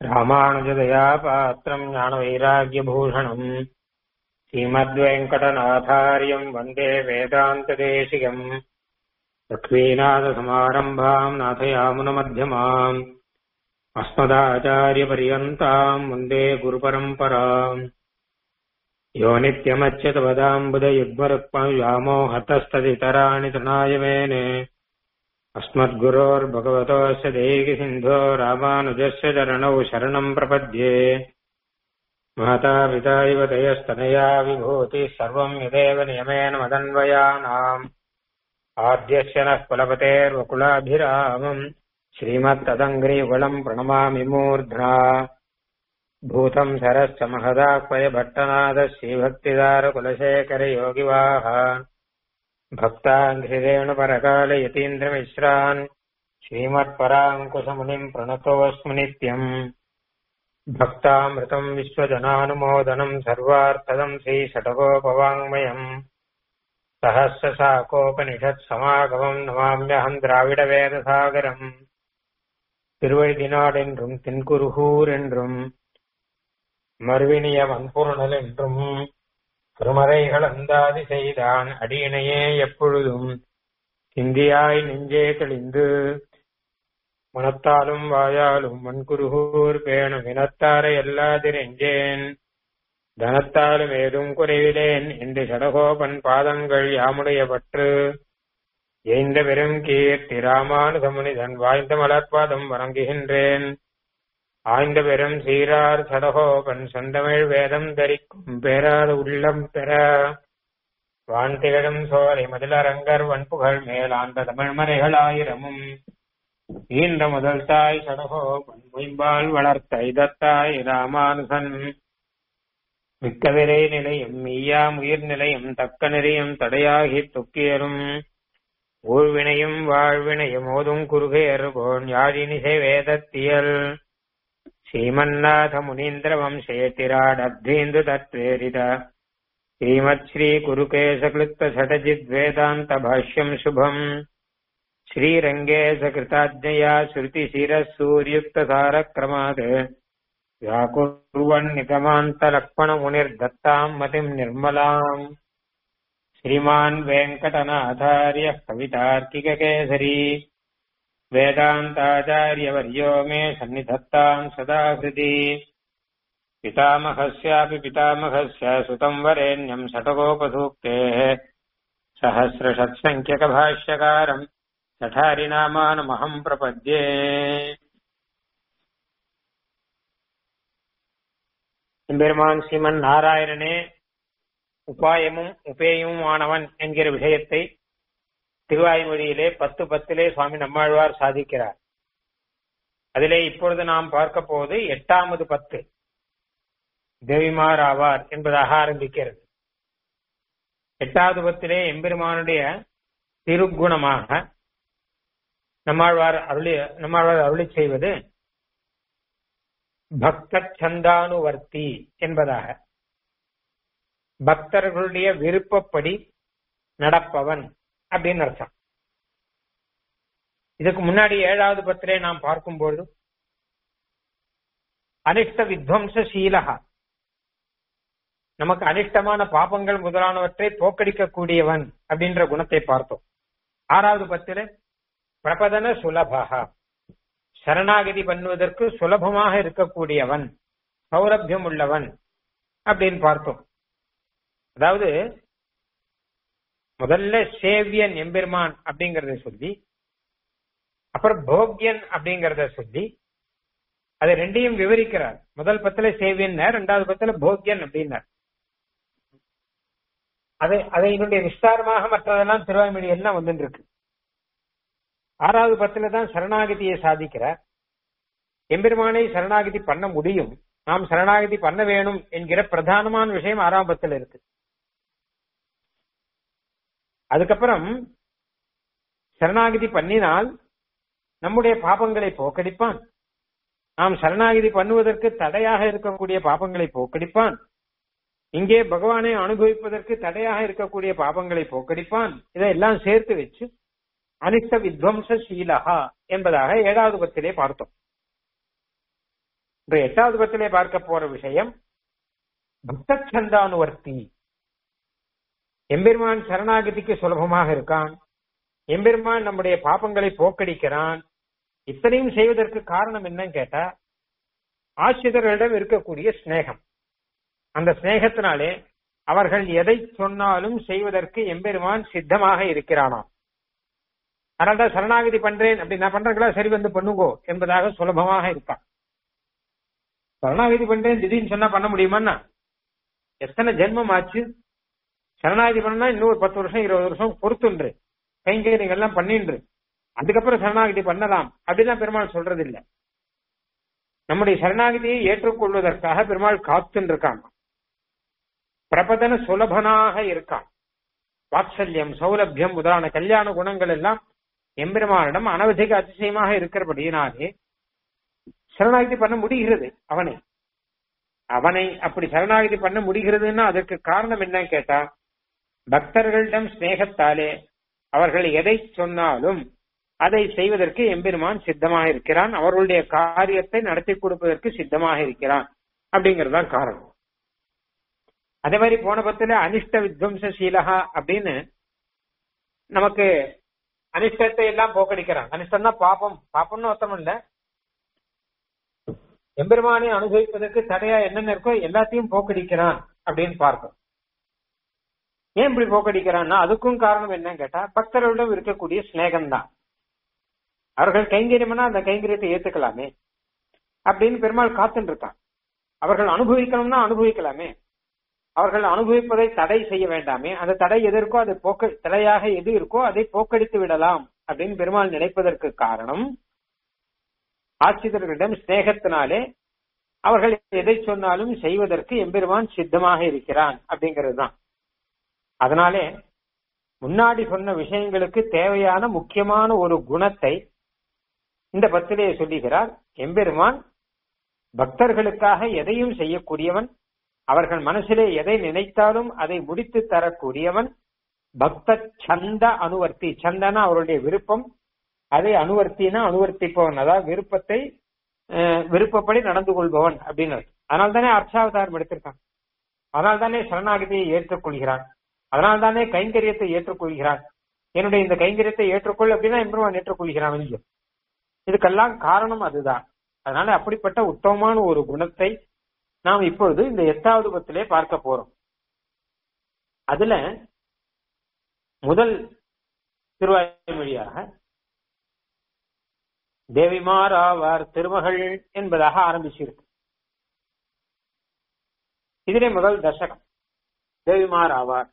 ராமானுஜதயா பாத்திரம் ஞானவைராகியபூஷணம் ஸ்ரீமத்வேங்கடநாதாரியம் வந்தே வேதாந்ததேசிகம் லக்ஷ்மீநாதசமாரம்பாம் நாथयामुनमध्यमाम् अस्मदाचार्यपर्यन्ताम् वन्दे गुरुपरम्पराम् यो नित्यमच्युतपदाम्बुदयुग्मरुक्मव्यामोहतस्तदितराणि तृणाय मेने अस्मद्गुरोर्भगवतोऽस्य देहिसिन्धो रामानुजस्य चरणौ शरणम् प्रपद्ये मातापिता इव तयस्तनया विभूतिः सर्वम् यदेव नियमेन मदन्वयानाम् आद्यस्य नः कुलपतेर्वकुलाभिरामम् श्रीमत्तदङ्ग्रीकुलम् प्रणमामि मूर्ध्ना भूतम् सरश्च महदाह्वय भट्टनाथः श्रीभक्तिदारकुलशेखरयोगिवाः भक्ताङ्घ्रिरेणुपरकालयतीन्द्रमिश्रान् श्रीमत्पराङ्कुशमुनिम् प्रणतोऽस्मि नित्यम् भक्तामृतम् विश्वजनानुमोदनम् सर्वार्थदम् श्रीषटकोपवाङ्मयम् सहस्रशाकोपनिषत्समागमम् नमाम्यहम् द्राविडवेदसागरम् திருவழிதினாடென்றும் தென்குருகூர் என்றும் மறுவினிய வன்பொருணல் என்றும் திருமறைகள் அந்தாதி செய்தான் அடியினையே எப்பொழுதும் சிந்தியாய் நெஞ்சே தெளிந்து மனத்தாலும் வாயாலும் மண்குருகூர் பேணும் இனத்தாரை எல்லாதிரெஞ்சேன் தனத்தாலும் ஏதும் குறைவிலேன் என்று சடகோபன் பாதங்கள் யாமுடைய பற்று எய்ந்த பெரும் கீர்த்தி ராமானுதமுனிதன் வாய்ந்த மலர்பாதம் வணங்குகின்றேன் ஆய்ந்த பெரும் சீரார் சடகோபன் சொந்தமிழ் வேதம் தரிக்கும் பேராத உள்ளம் பெற வான் திகழும் சோலை மதிலரங்கர் வன்புகழ் மேலாந்த தமிழ்மறைகள் ஆயிரமும் ஈன்ற முதல் தாய் சடகோபன் மொயம்பால் வளர்த்த இதத்தாய் ராமானுசன் மிக்கவிரை நிலையும் மெய்யாம் உயிர் நிலையும் தக்க நெறியும் தடையாகி துக்கியரும் ஊழ்வினையும் வாழ்வினையும் ஓதும் குறுகையர்கோன் யாழினிசை வேதத்தியல் ஸ்ரீமன்னாத முனீந்திர வம்சேத்திராடப்தீந்து தத்வேரித ஸ்ரீமத் ஸ்ரீ குருகேசகிருத்த சடஜித் வேதாந்த பாஷ்யம் சுபம் ஸ்ரீரங்கேசகிருதாஜ்ஞயா ஸ்ருதிசிரः सूर्युक्तसारक्रमात् व्याकुर्वन्निगमान्तलक्ष्मणमुनिर्दत्ताम् मतिम् निर्मलाम् श्रीमान् वेङ्कटनाथार्यः कवितार्किककेसरी वेदान्ताचार्यवर्यो मे सन्निधत्ताम् सदा हृदि पितामहस्यापि पितामहस्य सुतम् वरेण्यम् शतकोपसूक्तेः सहस्रषत्सङ्ख्यकभाष्यकारम् सठारिनामानमहम् प्रपद्ये எம்பெருமான் ஸ்ரீமன் நாராயணனே உபாயமும் உபேயமுமானவன் என்கிற விஷயத்தை திருவாய்மொழியிலே பத்து பத்திலே சுவாமி நம்மாழ்வார் சாதிக்கிறார் அதிலே இப்பொழுது நாம் பார்க்க போவது எட்டாவது பத்து தேவிமார் ஆவார் என்பதாக ஆரம்பிக்கிறது எட்டாவது பத்திலே எம்பெருமானுடைய திருக்குணமாக நம்மாழ்வார் அருளி நம்மாழ்வார் அருளி செய்வது பக்த சந்தானுவர்த்தி என்பதாக பக்தர்களுடைய விருப்பப்படி நடப்பவன் அப்படின்னு அர்த்தம் இதுக்கு முன்னாடி ஏழாவது பத்திலே நாம் பார்க்கும்போது அனிஷ்ட வித்வம்சீலகா நமக்கு அனிஷ்டமான பாபங்கள் முதலானவற்றை தோக்கடிக்கக்கூடியவன் அப்படின்ற குணத்தை பார்த்தோம் ஆறாவது பத்தில பிரபதன சுலபகா சரணாகதி பண்ணுவதற்கு சுலபமாக இருக்கக்கூடியவன் சௌரபியம் உள்ளவன் அப்படின்னு பார்த்தோம் அதாவது முதல்ல சேவியன் எம்பெருமான் அப்படிங்கறத சொல்லி அப்புறம் போக்யன் அப்படிங்கறத சொல்லி அதை ரெண்டையும் விவரிக்கிறார் முதல் பத்துல சேவியன் ரெண்டாவது பத்துல போக்யன் அப்படின்னார் அதை அதை என்னுடைய விஸ்தாரமாக மற்றதெல்லாம் திருவாய்மொழி எல்லாம் வந்துட்டு இருக்கு ஆறாவது பத்துல தான் சரணாகதியை சாதிக்கிறார் எம்பெருமானை சரணாகதி பண்ண முடியும் நாம் சரணாகதி பண்ண வேணும் என்கிற பிரதானமான விஷயம் ஆறாம் பத்துல இருக்கு அதுக்கப்புறம் சரணாகதி பண்ணினால் நம்முடைய பாபங்களை போக்கடிப்பான் நாம் சரணாகதி பண்ணுவதற்கு தடையாக இருக்கக்கூடிய பாபங்களை போக்கடிப்பான் இங்கே பகவானை அனுபவிப்பதற்கு தடையாக இருக்கக்கூடிய பாபங்களை போக்கடிப்பான் இதையெல்லாம் சேர்த்து வச்சு அனிஷ்ட வித்வம்சீலகா என்பதாக ஏழாவது பத்திலே பார்த்தோம் இன்று எட்டாவது பத்திலே பார்க்க போற விஷயம் பக்த சந்தானுவர்த்தி எம்பெருமான் சரணாகதிக்கு சுலபமாக இருக்கான் எம்பெருமான் நம்முடைய பாப்பங்களை போக்கடிக்கிறான் இத்தனையும் செய்வதற்கு காரணம் என்னன்னு கேட்டா ஆசிரியர்களிடம் இருக்கக்கூடிய ஸ்நேகம் அந்த ஸ்நேகத்தினாலே அவர்கள் எதை சொன்னாலும் செய்வதற்கு எம்பெருமான் சித்தமாக இருக்கிறானாம் அதனால்தான் சரணாகதி பண்றேன் அப்படி நான் பண்றீங்களா சரி வந்து பண்ணுங்கோ என்பதாக சுலபமாக இருக்கான் சரணாகதி பண்றேன் திடீர்னு சொன்னா பண்ண முடியுமான்னா எத்தனை ஜென்மம் ஆச்சு சரணாகதி பண்ணா இன்னும் ஒரு பத்து வருஷம் இருபது வருஷம் பொறுத்துன்று கைங்கரியங்கள் எல்லாம் பண்ணின்று அதுக்கப்புறம் சரணாகதி பண்ணலாம் அப்படிதான் பெருமாள் சொல்றது இல்ல நம்முடைய சரணாகதியை ஏற்றுக்கொள்வதற்காக பெருமாள் காத்துன்னு இருக்கான் பிரபதன சுலபனாக இருக்கான் வாத்சல்யம் சௌலபியம் முதலான கல்யாண குணங்கள் எல்லாம் எம்பெருமானிடம் அனவதிக அதிசயமாக இருக்கிறபடியினாலே சரணாகதி பண்ண முடிகிறது அவனை அவனை அப்படி சரணாகதி பண்ண முடிகிறதுன்னா அதற்கு காரணம் என்னன்னு கேட்டா பக்தர்களிடம் சிநேகத்தாலே அவர்கள் எதை சொன்னாலும் அதை செய்வதற்கு எம்பெருமான் சித்தமாக இருக்கிறான் அவர்களுடைய காரியத்தை நடத்தி கொடுப்பதற்கு சித்தமாக இருக்கிறான் அப்படிங்கறதுதான் காரணம் அதே மாதிரி போன பத்துல அனிஷ்ட வித்வம்ச சீலகா அப்படின்னு நமக்கு அனிஷ்டத்தை எல்லாம் போக்கடிக்கிறான் அனிஷ்டம் தான் பாப்பம் பாப்பம்னு அர்த்தம் இல்ல எம்பெருமானை அனுபவிப்பதற்கு தடையா என்னென்ன இருக்கோ எல்லாத்தையும் போக்கடிக்கிறான் அப்படின்னு பார்க்கும் ஏன் இப்படி போக்கடிக்கிறான்னா அதுக்கும் காரணம் என்னன்னு கேட்டா பக்தர்களிடம் இருக்கக்கூடிய ஸ்நேகம் தான் அவர்கள் கைங்கரியம்னா அந்த கைங்கரியத்தை ஏத்துக்கலாமே அப்படின்னு பெருமாள் காத்துட்டு இருக்கான் அவர்கள் அனுபவிக்கணும்னா அனுபவிக்கலாமே அவர்கள் அனுபவிப்பதை தடை செய்ய வேண்டாமே அந்த தடை எது இருக்கோ அதை போக்க தடையாக எது இருக்கோ அதை போக்கடித்து விடலாம் அப்படின்னு பெருமாள் நினைப்பதற்கு காரணம் ஆசிரியர்களிடம் சிநேகத்தினாலே அவர்கள் எதை சொன்னாலும் செய்வதற்கு எம்பெருமான் சித்தமாக இருக்கிறான் அப்படிங்கிறது தான் அதனாலே முன்னாடி சொன்ன விஷயங்களுக்கு தேவையான முக்கியமான ஒரு குணத்தை இந்த பத்திலே சொல்லுகிறார் எம்பெருமான் பக்தர்களுக்காக எதையும் செய்யக்கூடியவன் அவர்கள் மனசிலே எதை நினைத்தாலும் அதை முடித்து தரக்கூடியவன் பக்த சந்த அனுவர்த்தி சந்தனா அவருடைய விருப்பம் அதை அனுவர்த்தினா அனுவர்த்திப்பவன் அதாவது விருப்பத்தை விருப்பப்படி நடந்து கொள்பவன் அப்படின்னு அதனால தானே அர்ச்சாவதாரம் எடுத்திருக்கான் அதனால தானே சரணாகதியை ஏற்றுக்கொள்கிறான் அதனால தானே கைங்கரியத்தை ஏற்றுக்கொள்கிறான் என்னுடைய இந்த கைங்கரியத்தை ஏற்றுக்கொள் அப்படின்னா எம்பெருமான் ஏற்றுக்கொள்கிறான் இல்லையோ இதுக்கெல்லாம் காரணம் அதுதான் அதனால அப்படிப்பட்ட உத்தமமான ஒரு குணத்தை நாம் இப்பொழுது இந்த எட்டாவது பத்திலே பார்க்க போறோம் அதுல முதல் திருவாய்மொழியாக தேவிமாராவார் திருமகள் என்பதாக ஆரம்பிச்சிருக்கு இதிலே முதல் தசகம் தேவிமார் ஆவார்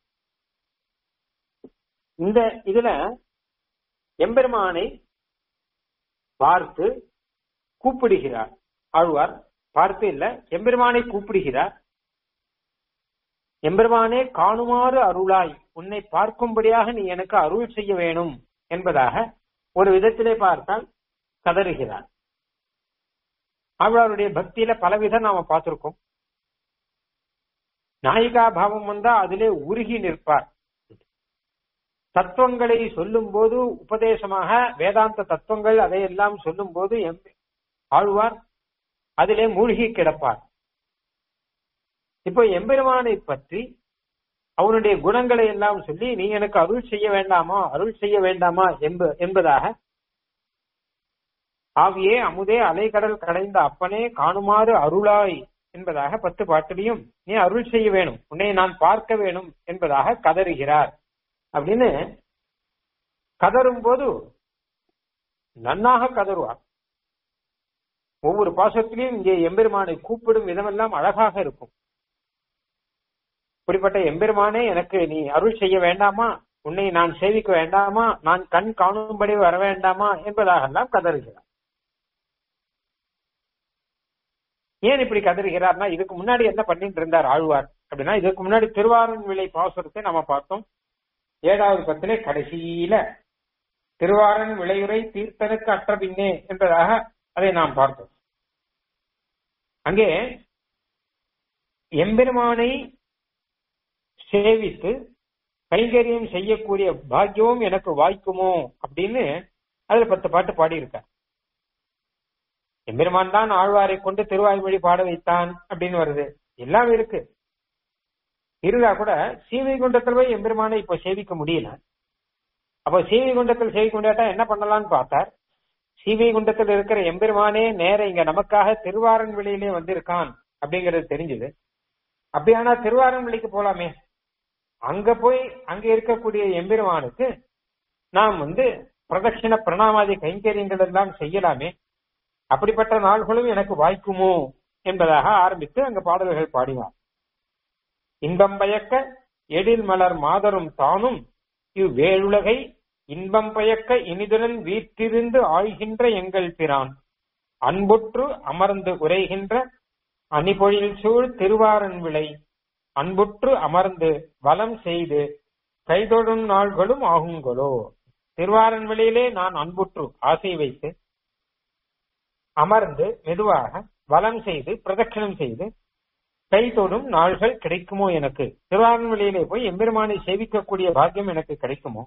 இந்த இதுல எம்பெருமானை பார்த்து கூப்பிடுகிறார் ஆழ்வார் பார்த்து இல்ல எம்பெருமானை கூப்பிடுகிறார் எம்பெருமானே காணுமாறு அருளாய் உன்னை பார்க்கும்படியாக நீ எனக்கு அருள் செய்ய வேணும் என்பதாக ஒரு விதத்திலே பார்த்தால் கதறுகிறார் ஆழ்வாருடைய பக்தியில பலவிதம் நாம பார்த்திருக்கோம் நாயிகா பாவம் வந்தா அதிலே உருகி நிற்பார் தத்துவங்களை சொல்லும் போது உபதேசமாக வேதாந்த தத்துவங்கள் அதையெல்லாம் சொல்லும் போது ஆழ்வார் அதிலே மூழ்கி கிடப்பார் இப்போ எம்பெருமானை பற்றி அவனுடைய குணங்களை எல்லாம் சொல்லி நீ எனக்கு அருள் செய்ய வேண்டாமா அருள் செய்ய வேண்டாமா என்ப என்பதாக ஆவியே அமுதே அலைக்கடல் கடைந்த அப்பனே காணுமாறு அருளாய் என்பதாக பத்து பாட்டிலையும் நீ அருள் செய்ய வேணும் உன்னை நான் பார்க்க வேணும் என்பதாக கதறுகிறார் அப்படின்னு கதரும் போது நன்னாக கதறுவார் ஒவ்வொரு பாசத்திலையும் இங்கே எம்பெருமானை கூப்பிடும் விதமெல்லாம் அழகாக இருக்கும் இப்படிப்பட்ட எம்பெருமானே எனக்கு நீ அருள் செய்ய வேண்டாமா உன்னை நான் சேவிக்க வேண்டாமா நான் கண் காணும்படி வர வேண்டாமா என்பதாகலாம் கதறுகிறார் ஏன் இப்படி கதறுகிறார்னா இதுக்கு முன்னாடி என்ன பண்ணிட்டு இருந்தார் ஆழ்வார் அப்படின்னா இதுக்கு முன்னாடி திருவாரூர் விலை பாசுரத்தை நம்ம பார்த்தோம் ஏழாவது பத்திலே கடைசியில திருவாரன் விளையுறை தீர்த்தனுக்கு அற்ற பின்னே என்பதாக அதை நாம் பார்த்தோம் அங்கே எம்பெருமானை சேவித்து கைங்கரியம் செய்யக்கூடிய பாக்கியமும் எனக்கு வாய்க்குமோ அப்படின்னு அதுல பத்து பாட்டு பாடியிருக்கார் எம்பெருமான் தான் ஆழ்வாரை கொண்டு திருவாய்மொழி பாட வைத்தான் அப்படின்னு வருது எல்லாம் இருக்கு இருந்தா கூட சீவைகுண்டத்தில் போய் எம்பெருமானை இப்போ சேவிக்க முடியல அப்போ சீவைகுண்டத்தில் சேவிக்க முடியாட்டா என்ன பண்ணலாம்னு பார்த்தார் சீவைகுண்டத்தில் இருக்கிற எம்பெருமானே நேர இங்க நமக்காக திருவாரன்வெளியிலே வந்திருக்கான் அப்படிங்கறது தெரிஞ்சது அப்படியானா திருவாரன்வெளிக்கு போலாமே அங்க போய் அங்க இருக்கக்கூடிய எம்பெருமானுக்கு நாம் வந்து பிரதட்சிண பிரணாமாதி கைங்கரியங்கள் எல்லாம் செய்யலாமே அப்படிப்பட்ட நாள்களும் எனக்கு வாய்க்குமோ என்பதாக ஆரம்பித்து அங்க பாடல்கள் பாடினார் இன்பம் பயக்க எழில் மலர் மாதரும் தானும் இவ்வேழுலகை இன்பம் பயக்க இனிதுடன் வீற்றிருந்து ஆழ்கின்ற எங்கள் பிரான் அன்புற்று அமர்ந்து உரைகின்ற அணிபொழில் சூழ் திருவாரன் விளை அன்புற்று அமர்ந்து வலம் செய்து கைதொடும் நாள்களும் ஆகுங்களோ திருவாரன் விளையிலே நான் அன்புற்று ஆசை வைத்து அமர்ந்து மெதுவாக வலம் செய்து பிரதட்சணம் செய்து கை தொடும் நாள்கள் கிடைக்குமோ எனக்கு திருவாரன்வெளியிலே போய் எம்பெருமானை சேவிக்கக்கூடிய பாக்கியம் எனக்கு கிடைக்குமோ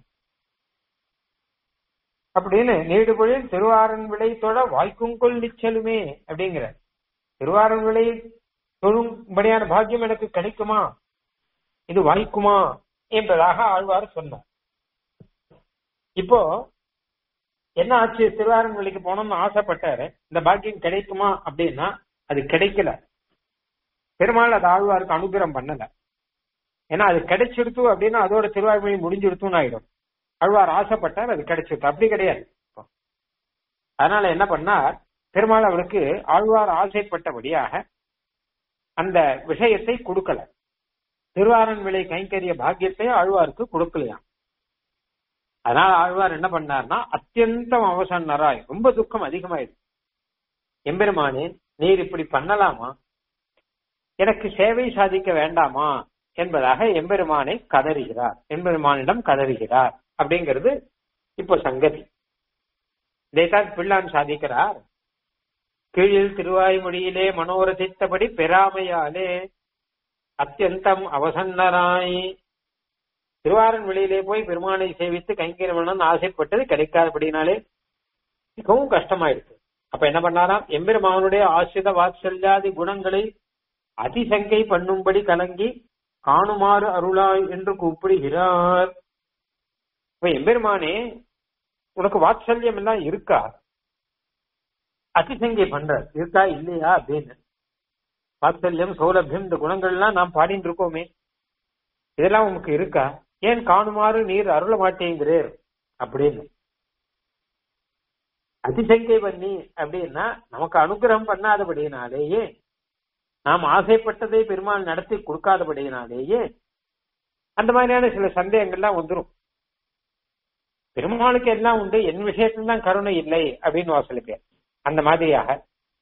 அப்படின்னு நீடுபொழில் திருவாரன்விளை தொட வாய்க்கும் கொல்லிச்சலுமே அப்படிங்கிற திருவாரன்விளை தொழும்படியான பாக்கியம் எனக்கு கிடைக்குமா இது வாய்க்குமா என்பதாக ஆழ்வார் சொன்னார் இப்போ என்ன ஆச்சு திருவாரன்வெளிக்கு போனோம்னு ஆசைப்பட்டாரு இந்த பாக்கியம் கிடைக்குமா அப்படின்னா அது கிடைக்கல பெருமாள் அது ஆழ்வாருக்கு அனுகிரம் பண்ணல ஏன்னா அது கிடைச்சிருத்து அப்படின்னா அதோட திருவாய்மொழி முடிஞ்சிருத்துன்னு ஆயிடும் ஆழ்வார் ஆசைப்பட்டார் அது கிடைச்சிருத்து அப்படி கிடையாது அதனால என்ன பண்ணார் பெருமாள் அவருக்கு ஆழ்வார் ஆசைப்பட்டபடியாக அந்த விஷயத்தை கொடுக்கல திருவாரன் விலை கைங்கரிய பாக்கியத்தை ஆழ்வாருக்கு கொடுக்கலையாம் அதனால ஆழ்வார் என்ன பண்ணார்னா அத்தியந்தம் அவசன்னராய் ரொம்ப துக்கம் அதிகமாயிடுச்சு எம்பெருமானே நீர் இப்படி பண்ணலாமா எனக்கு சேவை சாதிக்க வேண்டாமா என்பதாக எம்பெருமானை கதறுகிறார் எம்பெருமானிடம் கதறுகிறார் அப்படிங்கிறது இப்போ சங்கதி இதைத்தான் பிள்ளான் சாதிக்கிறார் கீழில் திருவாய்மொழியிலே மனோரசித்தபடி பெறாமையாலே அத்தியந்தம் அவசன்னராய் திருவாரன் வெளியிலே போய் பெருமானை சேவித்து கைங்கரமணன் ஆசைப்பட்டது கிடைக்காதபடினாலே மிகவும் கஷ்டமாயிடுச்சு அப்ப என்ன பண்ணாராம் எம்பெருமானுடைய ஆசிரித வாத்சல்யாதி குணங்களை அதிசங்கை பண்ணும்படி கலங்கி காணுமாறு அருளாய் என்று கூப்பிடுகிறார் இப்ப எம்பெருமானே உனக்கு வாத்சல்யம் எல்லாம் இருக்கா அதிசங்கை பண்ற இருக்கா இல்லையா அப்படின்னு வாத்சல்யம் சௌலபியம் இந்த குணங்கள் எல்லாம் நாம் பாடிட்டு இருக்கோமே இதெல்லாம் உனக்கு இருக்கா ஏன் காணுமாறு நீர் அருள மாட்டேங்கிறீர் அப்படின்னு அதிசங்கை பண்ணி அப்படின்னா நமக்கு அனுகிரகம் பண்ணாதபடியினாலேயே நாம் ஆசைப்பட்டதை பெருமாள் நடத்தி கொடுக்காதபடியினாலேயே அந்த மாதிரியான சில சந்தேகங்கள்லாம் வந்துடும் பெருமாளுக்கு எல்லாம் உண்டு என் விஷயத்துல தான் கருணை இல்லை அப்படின்னு சில பேர் அந்த மாதிரியாக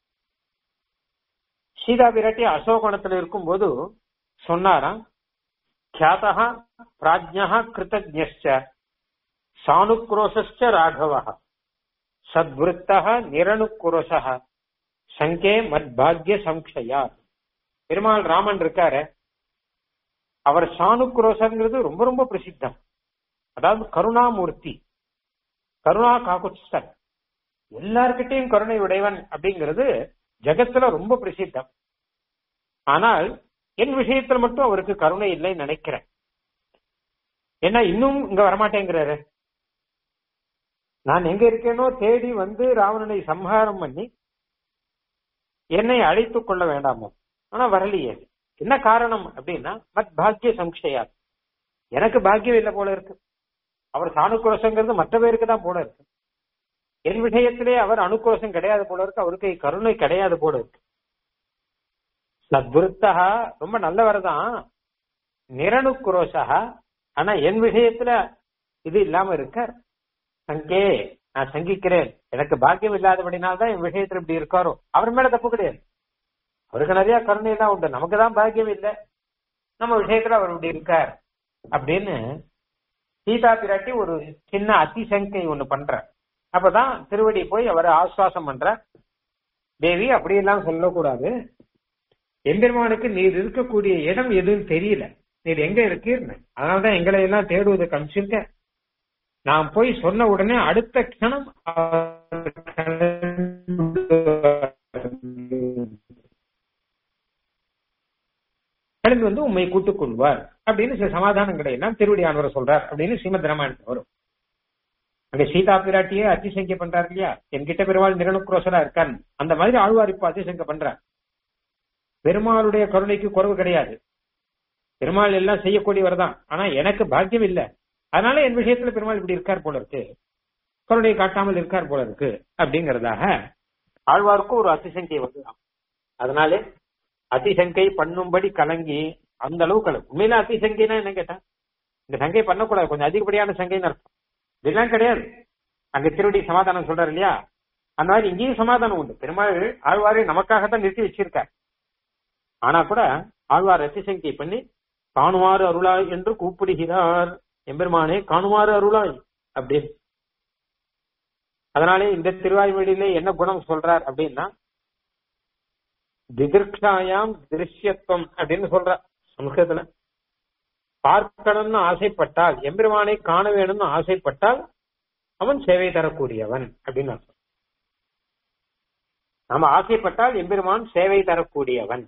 சீதா விராட்டி அசோகணத்துல இருக்கும்போது சொன்னாராம் கியாதா பிராஜ்யா கிருத்தஜ்ஞ சானுக்ரோஷ ராகவ சத்விருத்த நிரணுக்குரோஷ சங்கே மத்பாகிய சம்சயா பெருமாள் ராமன் இருக்காரு அவர் சாணுக்ரோசங்கிறது ரொம்ப ரொம்ப பிரசித்தம் அதாவது கருணாமூர்த்தி கருணா காக்குச்சர் எல்லார்கிட்டையும் கருணை உடையவன் அப்படிங்கிறது ஜகத்துல ரொம்ப பிரசித்தம் ஆனால் என் விஷயத்துல மட்டும் அவருக்கு கருணை இல்லைன்னு நினைக்கிறேன் ஏன்னா இன்னும் இங்க வரமாட்டேங்கிறாரு நான் எங்க இருக்கேனோ தேடி வந்து ராவணனை சம்ஹாரம் பண்ணி என்னை அழைத்துக் கொள்ள வேண்டாமோ ஆனா வரலையே என்ன காரணம் அப்படின்னா மத் பாக்கிய சம்சயா எனக்கு பாக்கியம் இல்லை போல இருக்கு அவர் சாணுக்குரோஷங்கிறது மற்ற பேருக்கு தான் போல இருக்கு என் விஷயத்திலே அவர் அணுக்குரோஷம் கிடையாது போல இருக்கு அவருக்கு கருணை கிடையாது போல இருக்கு சத்விருத்தா ரொம்ப நல்லவர் தான் நிரணுக்குரோஷா ஆனா என் விஷயத்துல இது இல்லாம இருக்கார் சங்கே நான் சங்கிக்கிறேன் எனக்கு பாக்கியம் இல்லாதபடினால்தான் என் விஷயத்துல இப்படி இருக்காரோ அவர் மேல தப்பு கிடையாது அவருக்கு நிறைய கருணை எல்லாம் உண்டு நமக்கு தான் பாக்கியம் இல்லை நம்ம விஷயத்துல அவர் இப்படி இருக்கார் அப்படின்னு சீதா பிராட்டி ஒரு சின்ன அதிசங்கை ஒண்ணு பண்ற அப்பதான் திருவடி போய் அவர் ஆஸ்வாசம் பண்ற தேவி அப்படியெல்லாம் சொல்லக்கூடாது எம்பெருமானுக்கு நீர் இருக்கக்கூடிய இடம் எதுன்னு தெரியல நீர் எங்க இருக்கீர்னு அதனாலதான் எங்களை எல்லாம் தேடுவதற்கு அனுப்பிச்சிருக்கேன் நான் போய் சொன்ன உடனே அடுத்த க்ஷணம் கடந்து வந்து உண்மை கூட்டுக் கொள்வார் அப்படின்னு சில சமாதானம் கிடையாது திருவடி ஆனவர் சொல்றார் அப்படின்னு ஸ்ரீமத் ராமாயணம் வரும் அங்க சீதா பிராட்டியே அதிசங்க பண்றாரு இல்லையா என்கிட்ட பெருமாள் நிரணுக்ரோசரா இருக்கான் அந்த மாதிரி ஆழ்வார் இப்ப அதிசங்க பண்றார் பெருமாளுடைய கருணைக்கு குறவு கிடையாது பெருமாள் எல்லாம் செய்யக்கூடியவர் தான் ஆனா எனக்கு பாக்கியம் இல்லை அதனால என் விஷயத்துல பெருமாள் இப்படி இருக்கார் போல இருக்கு கருணை காட்டாமல் இருக்கார் போல இருக்கு அப்படிங்கறதாக ஆழ்வாருக்கும் ஒரு அதிசங்கை வந்துதான் அதனாலே அதிசங்கை பண்ணும்படி கலங்கி அந்த அளவு கலங்கு உண்மையில அதிசங்கைனா என்ன கேட்டா இந்த சங்கை பண்ணக்கூடாது கொஞ்சம் அதிகப்படியான சங்கைன்னு அர்த்தம் இதெல்லாம் கிடையாது அங்க திருவடி சமாதானம் சொல்றாரு இல்லையா அந்த மாதிரி இங்கேயும் சமாதானம் உண்டு பெருமாள் ஆழ்வாரை நமக்காகத்தான் நிறுத்தி வச்சிருக்கார் ஆனா கூட ஆழ்வார் அதிசங்கை பண்ணி காணுமாறு அருளாய் என்று கூப்பிடுகிறார் எம்பெருமானே காணுமாறு அருளாய் அப்படின்னு அதனாலே இந்த திருவாய்மொழியிலே என்ன குணம் சொல்றார் அப்படின்னா திதிர்ஷாயாம் திருஷ்யத்துவம் அப்படின்னு சொல்ற சமஸ்கிருதத்துல பார்க்கணும்னு ஆசைப்பட்டால் எம்பெருமானை காண வேணும்னு ஆசைப்பட்டால் அவன் சேவை தரக்கூடியவன் அப்படின்னு அர்த்தம் நாம ஆசைப்பட்டால் எம்பெருமான் சேவை தரக்கூடியவன்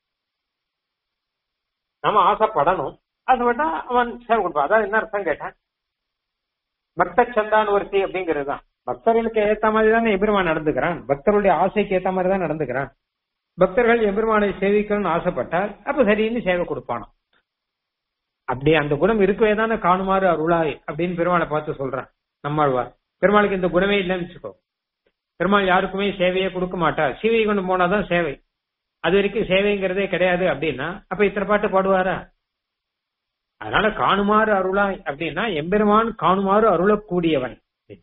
நாம ஆசைப்படணும் ஆசைப்பட்டா அவன் சேவை கொடுப்பான் அதான் என்ன அர்த்தம் கேட்டேன் பக்த சந்தானுவர்த்தி அப்படிங்கிறது தான் பக்தர்களுக்கு ஏத்த மாதிரி தானே எம்பெருமான் நடந்துக்கிறான் பக்தர்களுடைய ஆசைக்கு ஏத்த மாதிரி தான் நடந்துக்கிறான் பக்தர்கள் எம்பெருமானை சேவிக்கணும்னு ஆசைப்பட்டால் அப்ப சரின்னு சேவை கொடுப்பானோ அப்படி அந்த குணம் இருக்கவே தானே காணுமாறு அருளாய் அப்படின்னு பெருமாளை பார்த்து சொல்றான் நம்மாழ்வார் பெருமாளுக்கு இந்த குணமே இல்லைன்னு வச்சுக்கோ பெருமாள் யாருக்குமே சேவையே கொடுக்க மாட்டார் சீவை கொண்டு போனாதான் சேவை அது வரைக்கும் சேவைங்கிறதே கிடையாது அப்படின்னா அப்ப இத்தனை பாட்டு பாடுவாரா அதனால காணுமாறு அருளாய் அப்படின்னா எம்பெருமான் காணுமாறு அருளக்கூடியவன்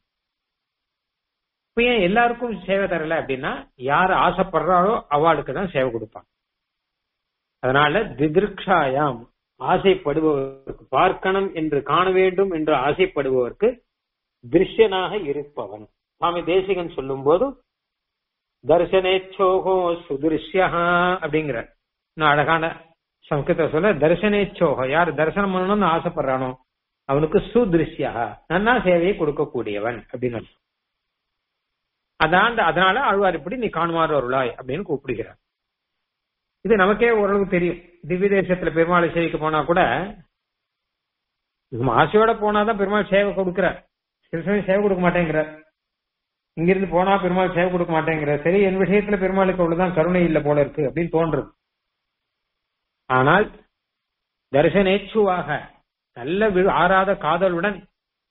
இப்ப ஏன் எல்லாருக்கும் சேவை தரல அப்படின்னா யார் ஆசைப்படுறாரோ அவளுக்கு தான் சேவை கொடுப்பான் அதனால திதிர்ஷாயாம் ஆசைப்படுபவருக்கு பார்க்கணும் என்று காண வேண்டும் என்று ஆசைப்படுபவருக்கு திருஷ்யனாக இருப்பவன் சுவாமி தேசிகன் சொல்லும் போது தர்சனேச்சோகோ சுதிருஷ்யா அப்படிங்கிற நான் அழகான சம்ஸ்கிருத சொல்ல தர்சனேச்சோகோ யார் தரிசனம் பண்ணணும்னு ஆசைப்படுறானோ அவனுக்கு சுதிருஷ்யா நன்னா சேவையை கொடுக்கக்கூடியவன் அப்படின்னு அர்த்தம். அதான் அதனால ஆழ்வார் இப்படி நீ காணுமாறு அருளாய் அப்படின்னு கூப்பிடுகிறார் இது நமக்கே ஓரளவு தெரியும் திவ்ய தேசத்துல பெருமாளை சேவைக்க போனா கூட நம்ம ஆசையோட போனாதான் பெருமாள் சேவை கொடுக்கிறார் சில சமயம் சேவை கொடுக்க மாட்டேங்கிறார் இங்கிருந்து போனா பெருமாள் சேவை கொடுக்க மாட்டேங்கிறார் சரி என் விஷயத்துல பெருமாளுக்கு அவ்வளவுதான் கருணை இல்லை போல இருக்கு அப்படின்னு தோன்றுது ஆனால் தரிசனேச்சுவாக நல்ல வி- ஆறாத காதலுடன்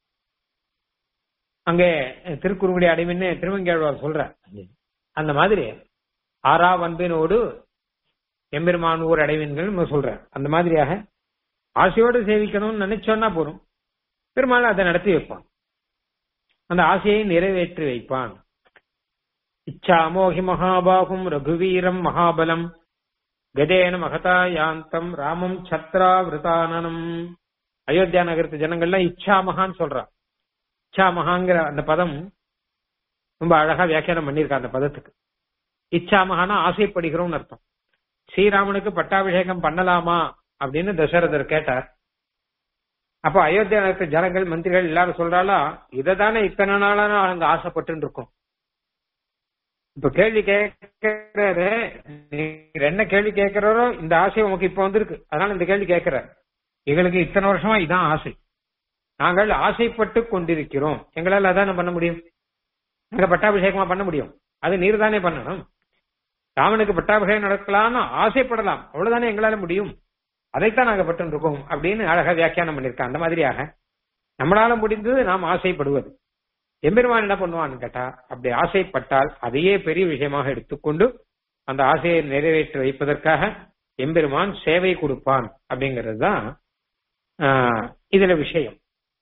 அங்கே திருக்குறுங்குடி அடைவின்னு திருவங்கேழ்வார் சொல்ற அந்த மாதிரி ஆறா வன்பினோடு எம்பெருமான் ஊர் அடைவின்கள் சொல்ற அந்த மாதிரியாக ஆசையோடு சேவிக்கணும்னு நினைச்சோன்னா போதும் பெருமாள் அதை நடத்தி வைப்பான் அந்த ஆசையை நிறைவேற்றி வைப்பான் இச்சாமோகி மகாபாகும் ரகுவீரம் மகாபலம் கதேன மகதா யாந்தம் ராமம் சத்ரா விரதானனம் அயோத்தியா நகரத்து ஜனங்கள்லாம் இச்சா மகான்னு சொல்றா இச்சா மகாங்கிற அந்த பதம் ரொம்ப அழகா வியாக்கியானம் பண்ணியிருக்கா அந்த பதத்துக்கு இச்சா மகானா ஆசைப்படுகிறோம்னு அர்த்தம் ஸ்ரீராமனுக்கு பட்டாபிஷேகம் பண்ணலாமா அப்படின்னு தசரதர் கேட்டார் அப்ப அயோத்தியா நகரத்து ஜனங்கள் மந்திரிகள் எல்லாரும் சொல்றாளா இதை தானே இத்தனை நாளா அங்க ஆசைப்பட்டு இருக்கோம் இப்ப கேள்வி கேட்கிறாரு நீங்க என்ன கேள்வி கேட்கிறாரோ இந்த ஆசை உமக்கு இப்ப வந்திருக்கு அதனால இந்த கேள்வி கேட்கிறார் எங்களுக்கு இத்தனை வருஷமா இதான் ஆசை நாங்கள் ஆசைப்பட்டு கொண்டிருக்கிறோம் எங்களால் அதானே பண்ண முடியும் நாங்க பட்டாபிஷேகமா பண்ண முடியும் அது நீர் தானே பண்ணணும் ராமனுக்கு பட்டாபிஷேகம் நடக்கலாம்னு ஆசைப்படலாம் அவ்வளவுதானே எங்களால முடியும் அதைத்தான் நாங்க பட்டு இருக்கோம் அப்படின்னு அழகா வியாக்கியானம் பண்ணிருக்கேன் அந்த மாதிரியாக நம்மளால முடிந்தது நாம் ஆசைப்படுவது எம்பெருமான் என்ன பண்ணுவான்னு கேட்டா அப்படி ஆசைப்பட்டால் அதையே பெரிய விஷயமாக எடுத்துக்கொண்டு அந்த ஆசையை நிறைவேற்றி வைப்பதற்காக எம்பெருமான் சேவை கொடுப்பான் அப்படிங்கிறது தான் இதுல விஷயம்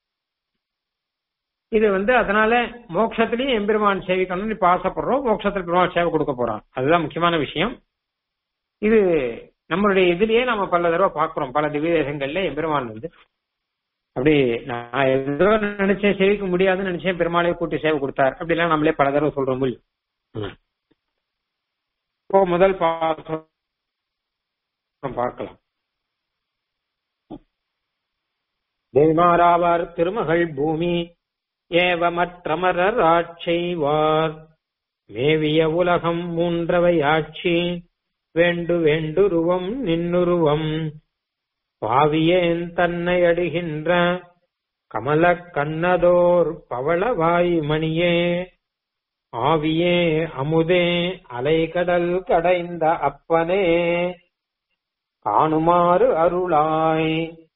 இது வந்து அதனால மோட்சத்திலையும் எம்பெருமான் சேவிக்கணும்னு இப்ப ஆசைப்படுறோம் மோட்சத்துல பெருமாள் சேவை கொடுக்க போறான் அதுதான் முக்கியமான விஷயம் இது நம்மளுடைய இதுலயே நம்ம பல தடவை பாக்குறோம் பல திவ்ய தேசங்கள்ல எம்பெருமான் வந்து அப்படி நான் ஏதோ நினைச்சேன் சேவிக்க முடியாதுன்னு நினைச்சேன் பெருமாளை கூட்டி சேவை கொடுத்தார் அப்படிலாம் நம்மளே பல தடவை சொல்றோம் முடியும் இப்போ முதல் பாசம் பார்க்கலாம் தேவிமாராவார் திருமகள் பூமி ஏவமற்றமரர் ஆட்செய்வார் மேவிய உலகம் மூன்றவை ஆட்சி வேண்டு வேண்டுருவம் நின்னுருவம் பாவியேன் தன்னை அடுகின்ற கமல கண்ணதோர் பவளவாய் மணியே ஆவியே அமுதே அலைகடல் கடைந்த அப்பனே காணுமாறு அருளாய்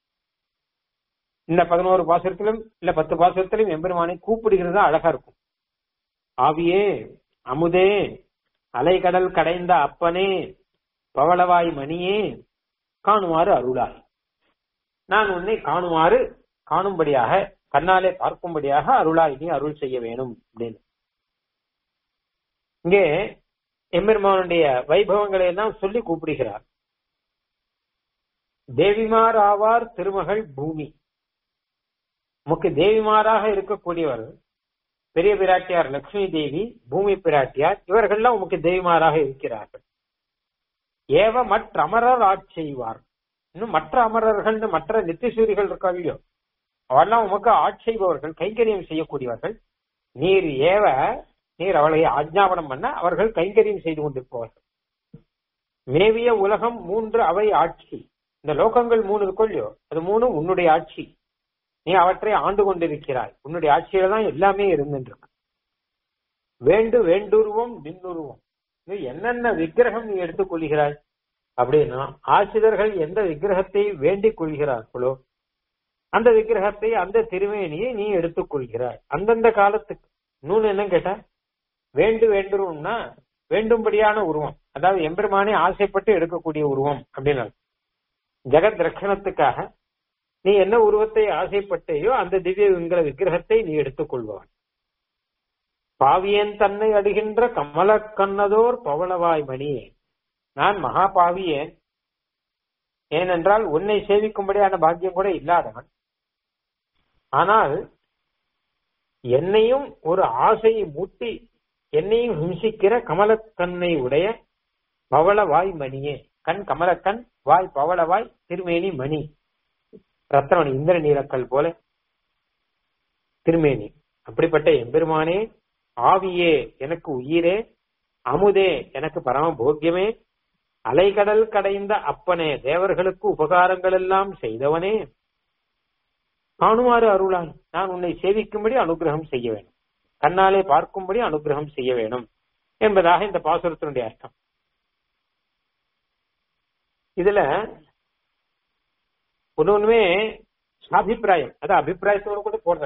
இந்த பதினோரு பாசுரத்திலும் இல்ல பத்து பாசுரத்திலும் எம்பெருமானை கூப்பிடுகிறது அழகா இருக்கும் ஆவியே அமுதே அலைகடல் கடைந்த அப்பனே பவளவாய் மணியே காணுமாறு அருளாய் நான் உன்னை காணுமாறு காணும்படியாக கண்ணாலே பார்க்கும்படியாக அருளாய் நீ அருள் செய்ய வேணும் அப்படின்னு இங்கே எம்பெருமானுடைய வைபவங்களை எல்லாம் சொல்லி கூப்பிடுகிறார் தேவிமார் ஆவார் திருமகள் பூமி நமக்கு தேவிமாராக இருக்கக்கூடியவர் பெரிய பிராட்டியார் லட்சுமி தேவி பூமி பிராட்டியார் இவர்கள்லாம் உமக்கு தேவிமாராக இருக்கிறார்கள் ஏவ மற்ற அமரர் ஆட்செய்வார் இன்னும் மற்ற அமரர்கள் மற்ற நித்திசூரிகள் இருக்கா இல்லையோ அவெல்லாம் உமக்கு ஆட்செய்பவர்கள் கைங்கரியம் செய்யக்கூடியவர்கள் நீர் ஏவ நீர் அவளை ஆஜ்ஞாபனம் பண்ண அவர்கள் கைங்கரியம் செய்து கொண்டிருப்பவர்கள் மேவிய உலகம் மூன்று அவை ஆட்சி இந்த லோகங்கள் மூணு இருக்கோ இல்லையோ அது மூணு உன்னுடைய ஆட்சி நீ அவற்றை ஆண்டு கொண்டிருக்கிறாய் உன்னுடைய ஆட்சியில தான் எல்லாமே இருந்துருக்கு வேண்டு வேண்டுருவம் நின்னுருவம் நீ என்னென்ன விக்கிரகம் நீ எடுத்துக் கொள்கிறாய் அப்படின்னா ஆசிரியர்கள் எந்த விக்கிரகத்தை வேண்டிக் கொள்கிறார்களோ அந்த விக்கிரகத்தை அந்த திருமேனியை நீ எடுத்துக் கொள்கிறாய் அந்தந்த காலத்துக்கு இன்னொன்னு என்ன கேட்டா வேண்டு வேண்டுருவம்னா வேண்டும்படியான உருவம் அதாவது எம்பெருமானே ஆசைப்பட்டு எடுக்கக்கூடிய உருவம் அப்படின்னு ஜெகத் ரட்சணத்துக்காக நீ என்ன உருவத்தை ஆசைப்பட்டேயோ அந்த திவ்ய விங்கிர விக்கிரகத்தை நீ எடுத்துக் கொள்வான் பாவியன் தன்னை அடுகின்ற கமல கண்ணதோர் பவளவாய் மணியே நான் மகா பாவியேன் ஏனென்றால் உன்னை சேவிக்கும்படியான பாக்கியம் கூட இல்லாதவன் ஆனால் என்னையும் ஒரு ஆசையை மூட்டி என்னையும் ஹிம்சிக்கிற கமலக்கண்ணை உடைய பவளவாய் மணியே கண் கமலக்கண் வாய் பவளவாய் திருமேனி மணி ரத்னமணி இந்திர நீலக்கல் போல திருமேனி அப்படிப்பட்ட எம்பெருமானே ஆவியே எனக்கு உயிரே அமுதே எனக்கு பரம போக்கியமே அலைகடல் கடைந்த அப்பனே தேவர்களுக்கு உபகாரங்கள் எல்லாம் செய்தவனே காணுமாறு அருளாய் நான் உன்னை சேவிக்கும்படி அனுகிரகம் செய்ய வேண்டும் கண்ணாலே பார்க்கும்படி அனுகிரகம் செய்ய வேண்டும் என்பதாக இந்த பாசுரத்தினுடைய அர்த்தம் இதுல ஒண்ணுமே அபிப்பிராயம் அது அபிப்பிராயத்தோடு கூட போடுற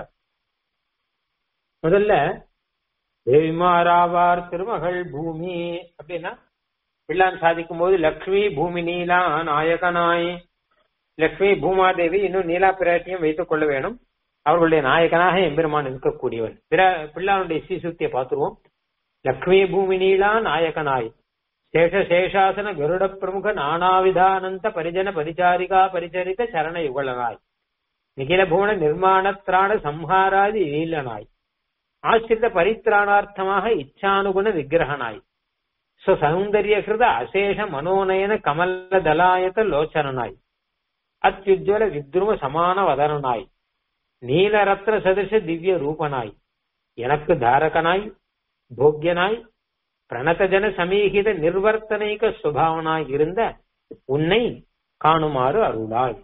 முதல்ல தேவிமாராவார் திருமகள் பூமி அப்படின்னா பிள்ளான் சாதிக்கும் போது லக்ஷ்மி பூமி நீலா நாயகனாய் லக்ஷ்மி பூமாதேவி இன்னும் நீலா பிராட்டியும் வைத்துக் கொள்ள வேணும் அவர்களுடைய நாயகனாக எம்பெருமான் இருக்கக்கூடியவன் பிற பிள்ளானுடைய சீசுத்திய பார்த்துருவோம் லக்ஷ்மி பூமி நீலா நாயகனாய் சேஷ சேஷாசன கருட பிரமுக நானாவிதானந்த பரிஜன பரிச்சாரிகா பரிச்சரித்த சரண யுகலனாய் நிகில புவன நிர்மாணத்ராண சம்ஹாராதி நீலனாய் ஆசிரித பரித்ராணார்த்தமாக இச்சானுகுண விக்கிரகனாய் சுசௌந்தரிய கிருத அசேஷ மனோநயன கமல தலாயத லோச்சனனாய் அத்யுஜ்வல வித்ரும சமான வதனனாய் நீலரத்ன சதிருஷ திவ்ய ரூபனாய் எனக்கு தாரகனாய் போக்கியனாய் பிரணதஜன சமீகித நிர்வர்த்தனைக சுபாவனாய் இருந்த உன்னை காணுமாறு அருளாய்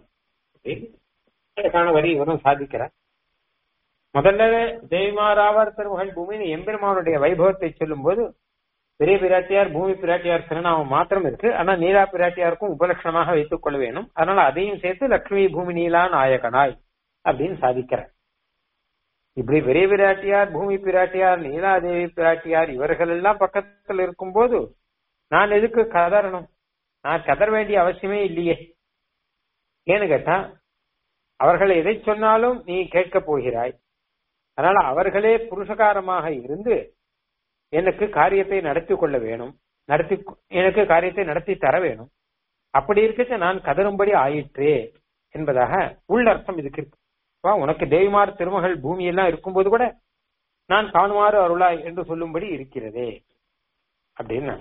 காண வரி இவரும் சாதிக்கிறார் முதல்ல தேவிமாராவர் திருமகள் பூமியின் எம்பெருமானுடைய வைபவத்தை சொல்லும் போது பெரிய பிராட்டியார் பூமி பிராட்டியார் திருநாமம் மாத்திரம் இருக்கு ஆனா நீலா பிராட்டியாருக்கும் உபலட்சணமாக வைத்துக் கொள்ள வேணும் அதனால அதையும் சேர்த்து லக்ஷ்மி பூமி நீலா நாயகனாய் அப்படின்னு சாதிக்கிறார் இப்படி பெரிய பிராட்டியார் பூமி பிராட்டியார் நீலாதேவி பிராட்டியார் இவர்கள் எல்லாம் பக்கத்தில் இருக்கும்போது நான் எதுக்கு கதறணும் நான் கதற வேண்டிய அவசியமே இல்லையே ஏன்னு கேட்டா அவர்கள் எதை சொன்னாலும் நீ கேட்கப் போகிறாய் அதனால அவர்களே புருஷகாரமாக இருந்து எனக்கு காரியத்தை நடத்தி கொள்ள வேணும் நடத்தி எனக்கு காரியத்தை நடத்தி தர வேணும் அப்படி இருக்க நான் கதரும்படி ஆயிற்றே என்பதாக உள்ளர்த்தம் இதுக்கு இருக்கு வா உனக்கு தேவிமார் திருமகள் பூமி எல்லாம் இருக்கும்போது கூட நான் காணுமாறு அருளாய் என்று சொல்லும்படி இருக்கிறதே அப்படின்னு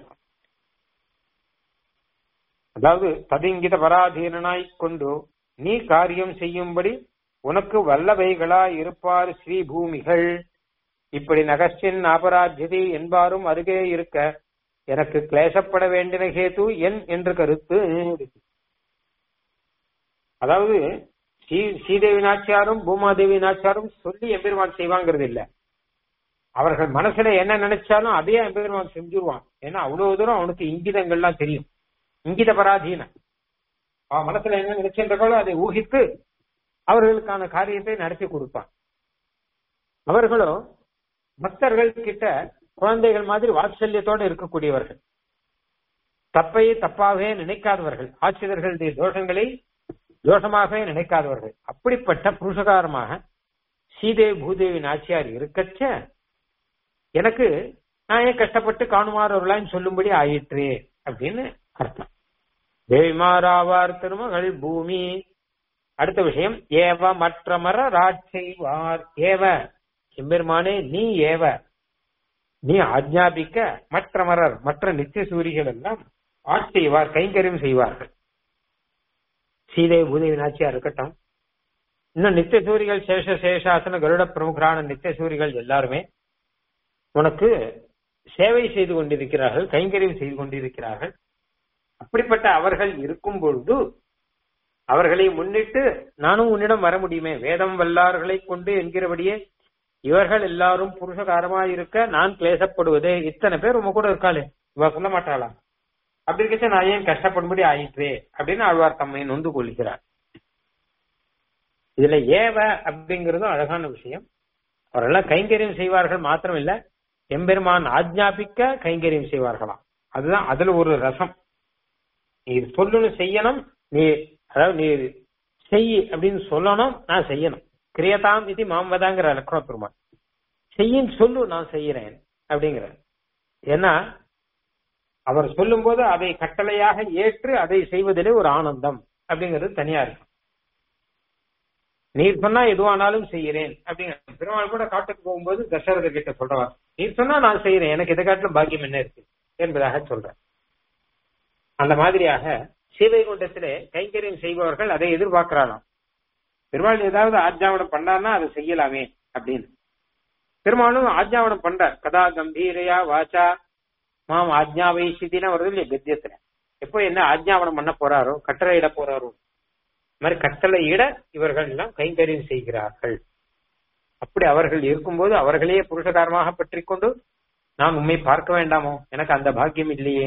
அதாவது ததிங்கித பராதீனாய் கொண்டு நீ காரியம் செய்யும்படி உனக்கு வல்லவைகளா இருப்பார் ஸ்ரீபூமிகள் இப்படி நகஸ்டின் அபராஜ்யதி என்பாரும் அருகே இருக்க எனக்கு கிளேசப்பட வேண்டின கேது என் என்று கருத்து அதாவது ஸ்ரீ ஸ்ரீதேவி நாச்சியாரும் பூமாதேவி நாச்சியாரும் சொல்லி எம்பெருமான் செய்வாங்கிறது இல்ல அவர்கள் மனசுல என்ன நினைச்சாலும் அதையே எம்பெருமான் செஞ்சுருவான் ஏன்னா அவ்வளவு தூரம் அவனுக்கு இங்கிதங்கள்லாம் தெரியும் இங்கித பராதீன அவன் மனசுல என்ன நினைச்சிருந்தாலோ அதை ஊகித்து அவர்களுக்கான காரியத்தை நடத்தி கொடுப்பான் அவர்களும் பக்தர்கள் கிட்ட குழந்தைகள் மாதிரி வாத்சல்யத்தோடு இருக்கக்கூடியவர்கள் தப்பை தப்பாகவே நினைக்காதவர்கள் ஆசிரியர்களுடைய தோஷங்களை தோஷமாகவே நினைக்காதவர்கள் அப்படிப்பட்ட புருஷகாரமாக ஸ்ரீதேவி பூதேவி நாச்சியார் இருக்கச்ச எனக்கு நான் ஏன் கஷ்டப்பட்டு காணுமாறவர்களான்னு சொல்லும்படி ஆயிற்று அப்படின்னு அர்த்தம் தேவிமாராவார் திருமகள் பூமி அடுத்த விஷயம் ஏவ மற்றமர ராட்சைவார் ஏவ எம்பெருமானே நீ ஏவ நீ ஆஜ்ஞாபிக்க மற்ற மரர் மற்ற நித்திய சூரிகள் எல்லாம் ஆட்செய்வார் கைங்கரியம் செய்வார்கள் சீதை பூதேவி நாச்சியா இருக்கட்டும் இன்னும் நித்திய சூரிகள் சேஷ சேஷாசன கருட பிரமுகரான நித்திய சூரிகள் எல்லாருமே உனக்கு சேவை செய்து கொண்டிருக்கிறார்கள் கைங்கரியம் செய்து கொண்டிருக்கிறார்கள் அப்படிப்பட்ட அவர்கள் இருக்கும் பொழுது அவர்களை முன்னிட்டு நானும் உன்னிடம் வர முடியுமே வேதம் வல்லார்களை கொண்டு என்கிறபடியே இவர்கள் எல்லாரும் புருஷகாரமாய் இருக்க நான் கிளேசப்படுவதே இத்தனை பேர் உங்க கூட இருக்காளே இவ சொல்ல மாட்டாளா அப்படி இருக்க நான் ஏன் கஷ்டப்படும்படி ஆயிற்றே அப்படின்னு ஆழ்வார் தம்மை நொந்து கொள்கிறார் இதுல ஏவ அப்படிங்கறதும் அழகான விஷயம் அவரெல்லாம் கைங்கரியம் செய்வார்கள் மாத்திரம் இல்ல எம்பெருமான் ஆஜ்ஞாபிக்க கைங்கரியம் செய்வார்களாம் அதுதான் அதுல ஒரு ரசம் நீ சொல்லணும் செய்யணும் நீ அதாவது நீ செய் அப்படின்னு சொல்லணும் நான் செய்யணும் கிரியதாம் இது மாம்பதாங்கிற லக்ஷ்மண பெருமாள் செய்யும் சொல்லு நான் செய்யறேன் அப்படிங்கிற ஏன்னா அவர் சொல்லும் போது அதை கட்டளையாக ஏற்று அதை செய்வதிலே ஒரு ஆனந்தம் அப்படிங்கிறது தனியா இருக்கு நீர் சொன்னா எதுவானாலும் செய்யறேன் அப்படிங்கிற பெருமாள் கூட காட்டுக்கு போகும்போது தசரத கிட்ட சொல்றவார் நீர் சொன்னா நான் செய்யறேன் எனக்கு இதை காட்டிலும் பாக்கியம் என்ன இருக்கு என்பதாக சொல்றேன் அந்த மாதிரியாக சீவைகுண்டத்திலே கைங்கரியம் செய்பவர்கள் அதை எதிர்பார்க்கிறாராம் பெருமாள் ஏதாவது ஆஜ்ஞாவனம் பண்ணார்னா அதை செய்யலாமே அப்படின்னு பெருமாளும் ஆஜ்ஞாவனம் பண்றார் கதா கம்பீரையா வாச்சா மாம் ஆஜ்ஞாவை சித்தினா வருது இல்லையா கத்தியத்துல எப்போ என்ன ஆஜ்ஞாவனம் பண்ண போறாரோ கட்டளை இட போறாரோ இந்த மாதிரி கட்டளை இட இவர்கள் எல்லாம் கைங்கரியம் செய்கிறார்கள் அப்படி அவர்கள் இருக்கும்போது அவர்களையே புருஷகாரமாக பற்றி கொண்டு நான் உண்மை பார்க்க வேண்டாமோ எனக்கு அந்த பாக்கியம் இல்லையே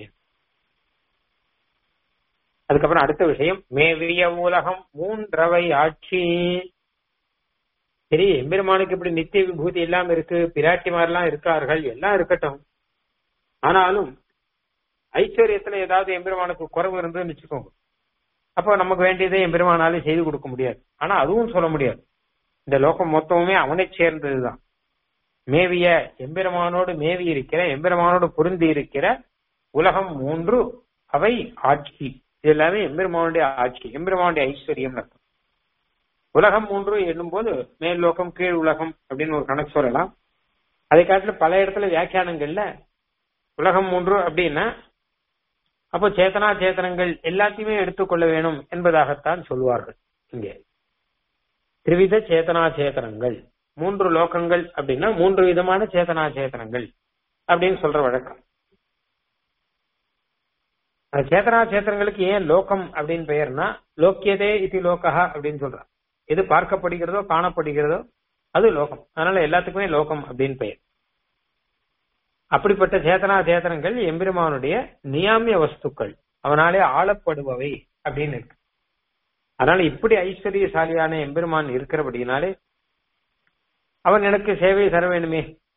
அதுக்கப்புறம் அடுத்த விஷயம் மேவிய உலகம் மூன்றவை ஆட்சி சரி எம்பெருமானுக்கு இப்படி நித்திய விபூதி எல்லாம் இருக்கு பிராட்டிமாரெல்லாம் இருக்கார்கள் எல்லாம் இருக்கட்டும் ஆனாலும் ஐஸ்வர்யத்துல ஏதாவது எம்பெருமானுக்கு குறைவு இருந்ததுன்னு வச்சுக்கோங்க அப்போ நமக்கு வேண்டியதை எம்பெருமானாலே செய்து கொடுக்க முடியாது ஆனா அதுவும் சொல்ல முடியாது இந்த லோகம் மொத்தமுமே அவனை சேர்ந்ததுதான் மேவிய எம்பெருமானோடு மேவி இருக்கிற எம்பெருமானோடு பொருந்தி இருக்கிற உலகம் மூன்று அவை ஆட்சி இது எல்லாமே எம்பெருமானுடைய ஆட்சி எம்பெருமானுடைய ஐஸ்வர்யம் அர்த்தம் உலகம் மூன்று என்னும்போது மேல் லோகம் கீழ் உலகம் அப்படின்னு ஒரு கணக்கு சொல்லலாம் அதை காட்டிலும் பல இடத்துல வியாக்கியானங்கள்ல உலகம் மூன்று அப்படின்னா அப்போ சேத்தனா சேத்தனங்கள் எல்லாத்தையுமே எடுத்துக்கொள்ள வேணும் என்பதாகத்தான் சொல்லுவார்கள் இங்கே திரிவித சேத்தனா சேத்தனங்கள் மூன்று லோகங்கள் அப்படின்னா மூன்று விதமான சேத்தனா சேத்தனங்கள் அப்படின்னு சொல்ற வழக்கம் சேத்தனா சேத்தனங்களுக்கு ஏன் லோகம் அப்படின்னு பெயர்னா லோக்கியதே இது லோகா அப்படின்னு சொல்றான் எது பார்க்கப்படுகிறதோ காணப்படுகிறதோ அது லோகம் அதனால எல்லாத்துக்குமே லோகம் அப்படின்னு பெயர் அப்படிப்பட்ட சேத்தனா சேத்தனங்கள் எம்பெருமானுடைய நியாமிய வஸ்துக்கள் அவனாலே ஆளப்படுபவை அப்படின்னு இருக்கு அதனால இப்படி ஐஸ்வர்யசாலியான எம்பெருமான் இருக்கிறபடினாலே அவன் எனக்கு சேவை தர வேணுமே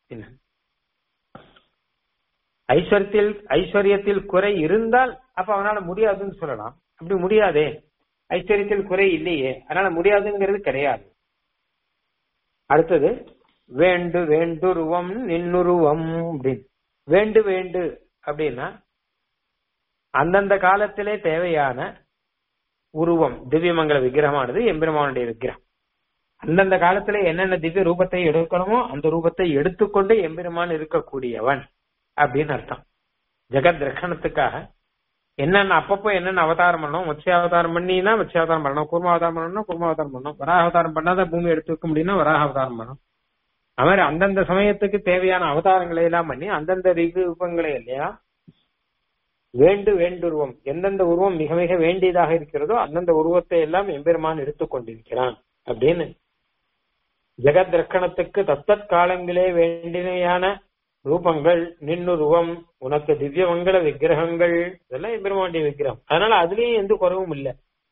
ஐஸ்வர்யத்தில் ஐஸ்வர்யத்தில் குறை இருந்தால் அப்ப அவனால முடியாதுன்னு சொல்லலாம் அப்படி முடியாதே ஐஸ்வர்யத்தில் குறை இல்லையே அதனால முடியாதுங்கிறது கிடையாது அடுத்தது வேண்டு வேண்டுருவம் நின்னுருவம் அப்படின்னு வேண்டு வேண்டு அப்படின்னா அந்தந்த காலத்திலே தேவையான உருவம் திவ்யமங்கல விக்கிரகமானது எம்பெருமானுடைய விக்கிரகம் அந்தந்த காலத்துல என்னென்ன திவ்ய ரூபத்தை எடுக்கணுமோ அந்த ரூபத்தை எடுத்துக்கொண்டு எம்பெருமான் இருக்கக்கூடியவன் அப்படின்னு அர்த்தம் ஜெகத் ரட்சணத்துக்காக என்னென்ன அப்பப்போ என்னென்ன அவதாரம் பண்ணணும் மத்ஸ்ய அவதாரம் பண்ணினா மத்ஸ்ய அவதாரம் பண்ணணும் கூர்ம அவதாரம் பண்ணணும் கூர்ம அவதாரம் பண்ணணும் வராக அவதாரம் பண்ணாத பூமி எடுத்து வைக்க முடியும்னா வராக அவதாரம் பண்ணணும் அது மாதிரி அந்தந்த சமயத்துக்கு தேவையான அவதாரங்களை எல்லாம் பண்ணி அந்தந்த ரூபங்களை இல்லையா வேண்டு வேண்டுருவம் எந்தெந்த உருவம் மிக மிக வேண்டியதாக இருக்கிறதோ அந்தந்த உருவத்தை எல்லாம் எம்பெருமான் எடுத்துக்கொண்டிருக்கிறான் அப்படின்னு ஜெகத் ரக்கணத்துக்கு தத்தத் காலங்களே வேண்டினையான ரூபங்கள் நின்னுருவம் உனக்கு திவ்ய மங்கள விக்கிரகங்கள் இதெல்லாம் எம்பெருமாண்டிய விக்கிரகம் அதனால அதுலயும் எந்த குறவும் இல்லை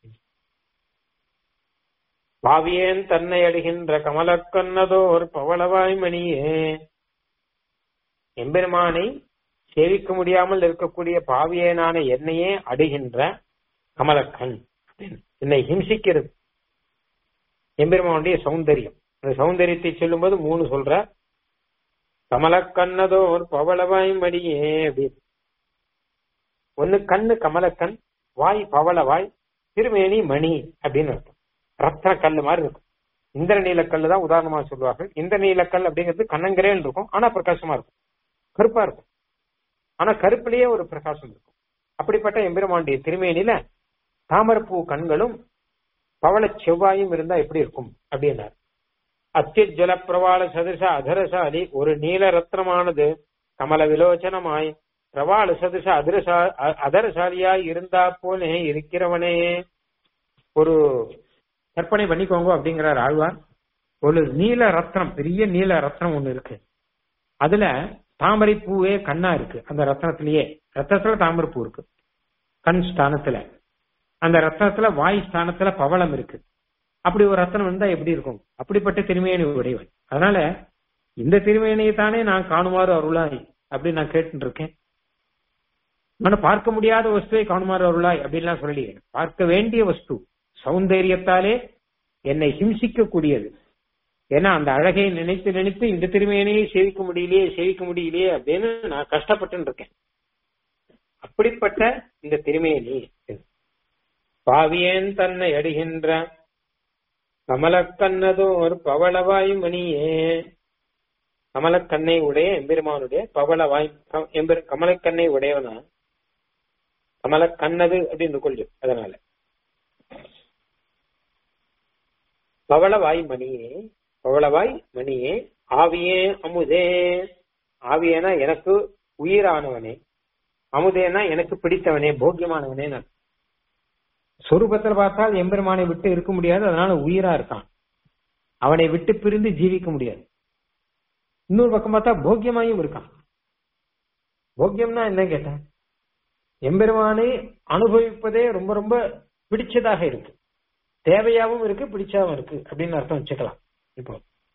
பாவியேன் தன்னை அடிகின்ற கமலக்கண்ணதோர் பவளவாய் மணியே எம்பெருமானை சேவிக்க முடியாமல் இருக்கக்கூடிய பாவியேனான என்னையே அடைகின்ற கமலக்கண் என்னை ஹிம்சிக்கிறது எம்பெருமானுடைய சௌந்தரியம் அந்த சௌந்தரியத்தை சொல்லும்போது மூணு சொல்ற கமலக்கண்ணதோர் பவளவாய் மடியே அப்படின்னு ஒண்ணு கண்ணு கமலக்கண் வாய் பவளவாய் திருமேனி மணி அப்படின்னு அர்த்தம் ரத்ன கல்லு மாதிரி இருக்கும் இந்திர நீலக்கல்லு தான் உதாரணமா சொல்லுவார்கள் இந்த நீலக்கல் அப்படிங்கிறது கண்ணங்கரேன்னு இருக்கும் ஆனா பிரகாசமா இருக்கும் கருப்பா இருக்கும் ஆனா கருப்புலயே ஒரு பிரகாசம் இருக்கும் அப்படிப்பட்ட எம்பெருமாண்டிய திருமேனில தாமரப்பூ கண்களும் பவள செவ்வாயும் இருந்தா எப்படி இருக்கும் அப்படின்னார் அத்தியுஜல பிரவாள சதுச அதரசாலி ஒரு நீல ரத்னமானது கமல விலோச்சனமாய் பிரவாள சதுச அதிரசா அதரசாலியாய் இருந்தா போலே இருக்கிறவனே ஒரு கற்பனை பண்ணிக்கோங்க அப்படிங்கிறார் ஆழ்வார் ஒரு நீல ரத்னம் பெரிய நீல ரத்னம் ஒண்ணு இருக்கு அதுல தாமரை பூவே கண்ணா இருக்கு அந்த ரத்னத்திலேயே ரத்தத்துல தாமரை பூ இருக்கு கண் ஸ்தானத்துல அந்த ரத்னத்துல வாய் ஸ்தானத்துல பவளம் இருக்கு அப்படி ஒரு ரத்னம் இருந்தா எப்படி இருக்கும் அப்படிப்பட்ட திருமேனி உடையவன் அதனால இந்த திருமேனியை தானே நான் காணுமாறு அருளாய் அப்படின்னு நான் கேட்டு இருக்கேன் ஆனா பார்க்க முடியாத வஸ்துவை காணுமாறு அருளாய் அப்படின்லாம் சொல்லலையே பார்க்க வேண்டிய வஸ்து சௌந்தரியத்தாலே என்னை ஹிம்சிக்க கூடியது ஏன்னா அந்த அழகை நினைத்து நினைத்து இந்த திருமேனியை சேவிக்க முடியலையே சேவிக்க முடியலையே அப்படின்னு நான் கஷ்டப்பட்டு இருக்கேன் அப்படிப்பட்ட இந்த திருமேனி பாவியேன் தன்னை அடிகின்ற கமலக்கண்ணதோர் பவளவாய் மணியே கமலக்கண்ணை உடைய எம்பெருமானுடைய பவளவாய் எம்பெரு கமலக்கண்ணை உடையவனா கமலக்கண்ணது அப்படின்னு கொள்ளும் அதனால பவளவாய் மணியே பவளவாய் மணியே ஆவியே அமுதே ஆவியேனா எனக்கு உயிரானவனே அமுதேனா எனக்கு பிடித்தவனே போக்கியமானவனே சொரூபத்துல பார்த்தால் எம்பெருமானை விட்டு இருக்க முடியாது அதனால உயிரா இருக்கான் அவனை விட்டு பிரிந்து ஜீவிக்க முடியாது இன்னொரு பக்கம் பார்த்தா போக்கியமாயும் இருக்கான் போக்கியம்னா என்ன கேட்டேன் எம்பெருமானை அனுபவிப்பதே ரொம்ப ரொம்ப பிடிச்சதாக இருக்கு தேவையாவும் இருக்கு பிடிச்சாவும் இருக்கு அப்படின்னு அர்த்தம் வச்சுக்கலாம் இப்போ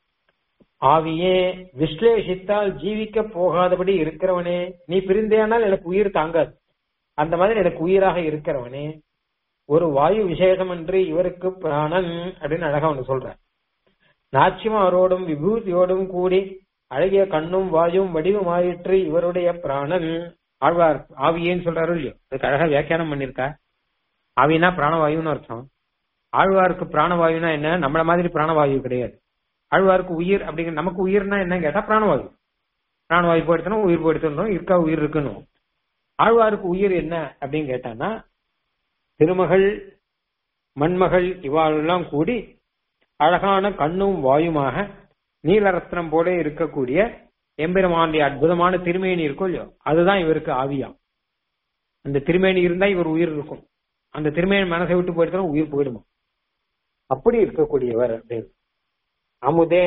ஆவியே விஸ்லேஷித்தால் ஜீவிக்க போகாதபடி இருக்கிறவனே நீ பிரிந்தேனால் எனக்கு உயிர் தாங்காது அந்த மாதிரி எனக்கு உயிராக இருக்கிறவனே ஒரு வாயு விசேஷம் என்று இவருக்கு பிராணன் அப்படின்னு அழகா ஒண்ணு சொல்ற நாச்சிமாரோடும் விபூதியோடும் கூடி அழகிய கண்ணும் வாயும் வடிவமாயிற்று இவருடைய பிராணன் ஆழ்வார் ஆவியேன்னு சொல்றாரு இல்லையோ அதுக்கு அழகா வியாக்கியானம் பண்ணிருக்கா ஆவினா பிராணவாயுன்னு அர்த்தம் ஆழ்வாருக்கு பிராணவாயுனா என்ன நம்மள மாதிரி பிராணவாயு கிடையாது ஆழ்வாருக்கு உயிர் அப்படிங்கிற நமக்கு உயிர்னா என்ன கேட்டா பிராணவாயு பிராணவாயு போயிடுத்தணும் உயிர் போயிடுத்தணும் இருக்கா உயிர் இருக்கணும் ஆழ்வாருக்கு உயிர் என்ன அப்படின்னு கேட்டான்னா திருமகள் மண்மகள் இவாளெல்லாம் கூடி அழகான கண்ணும் வாயுமாக நீலரத்னம் போல இருக்கக்கூடிய எம்பெருமானுடைய அற்புதமான திருமேனி இருக்கும் இல்லையோ அதுதான் இவருக்கு ஆவியாம் அந்த திருமேனி இருந்தா இவர் உயிர் இருக்கும் அந்த திருமேனி மனசை விட்டு போயிட்டு உயிர் போயிடுமா அப்படி இருக்கக்கூடியவர் அப்படின்னு அமுதே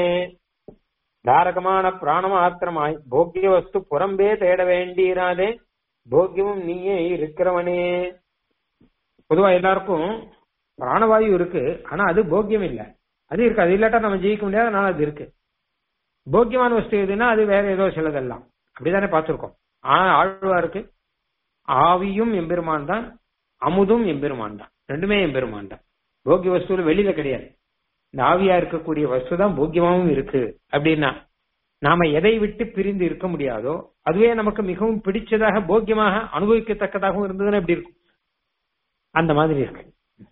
தாரகமான பிராணமாத்திரமாய் போக்கிய வஸ்து புறம்பே தேட வேண்டியராதே போக்கியமும் நீயே இருக்கிறவனே பொதுவா எல்லாருக்கும் பிராணவாயு இருக்கு ஆனா அது போக்கியம் இல்ல அது இருக்கு அது இல்லாட்டா நம்ம ஜீவிக்க முடியாது அதனால அது இருக்கு போக்கியமான வஸ்து எதுன்னா அது வேற ஏதோ சிலதெல்லாம் அப்படிதானே பார்த்திருக்கோம் ஆனா ஆழ்வாருக்கு ஆவியும் எம்பெருமான் தான் அமுதும் எம்பெருமான் தான் ரெண்டுமே எம்பெருமான் தான் போக்கிய வஸ்துல வெளியில கிடையாது இந்த ஆவியா இருக்கக்கூடிய வஸ்து தான் போக்கியமாவும் இருக்கு அப்படின்னா நாம எதை விட்டு பிரிந்து இருக்க முடியாதோ அதுவே நமக்கு மிகவும் பிடிச்சதாக போக்கியமாக அனுபவிக்கத்தக்கதாகவும் இருந்ததுன்னா எப்படி இருக்கும் அந்த மாதிரி இருக்கு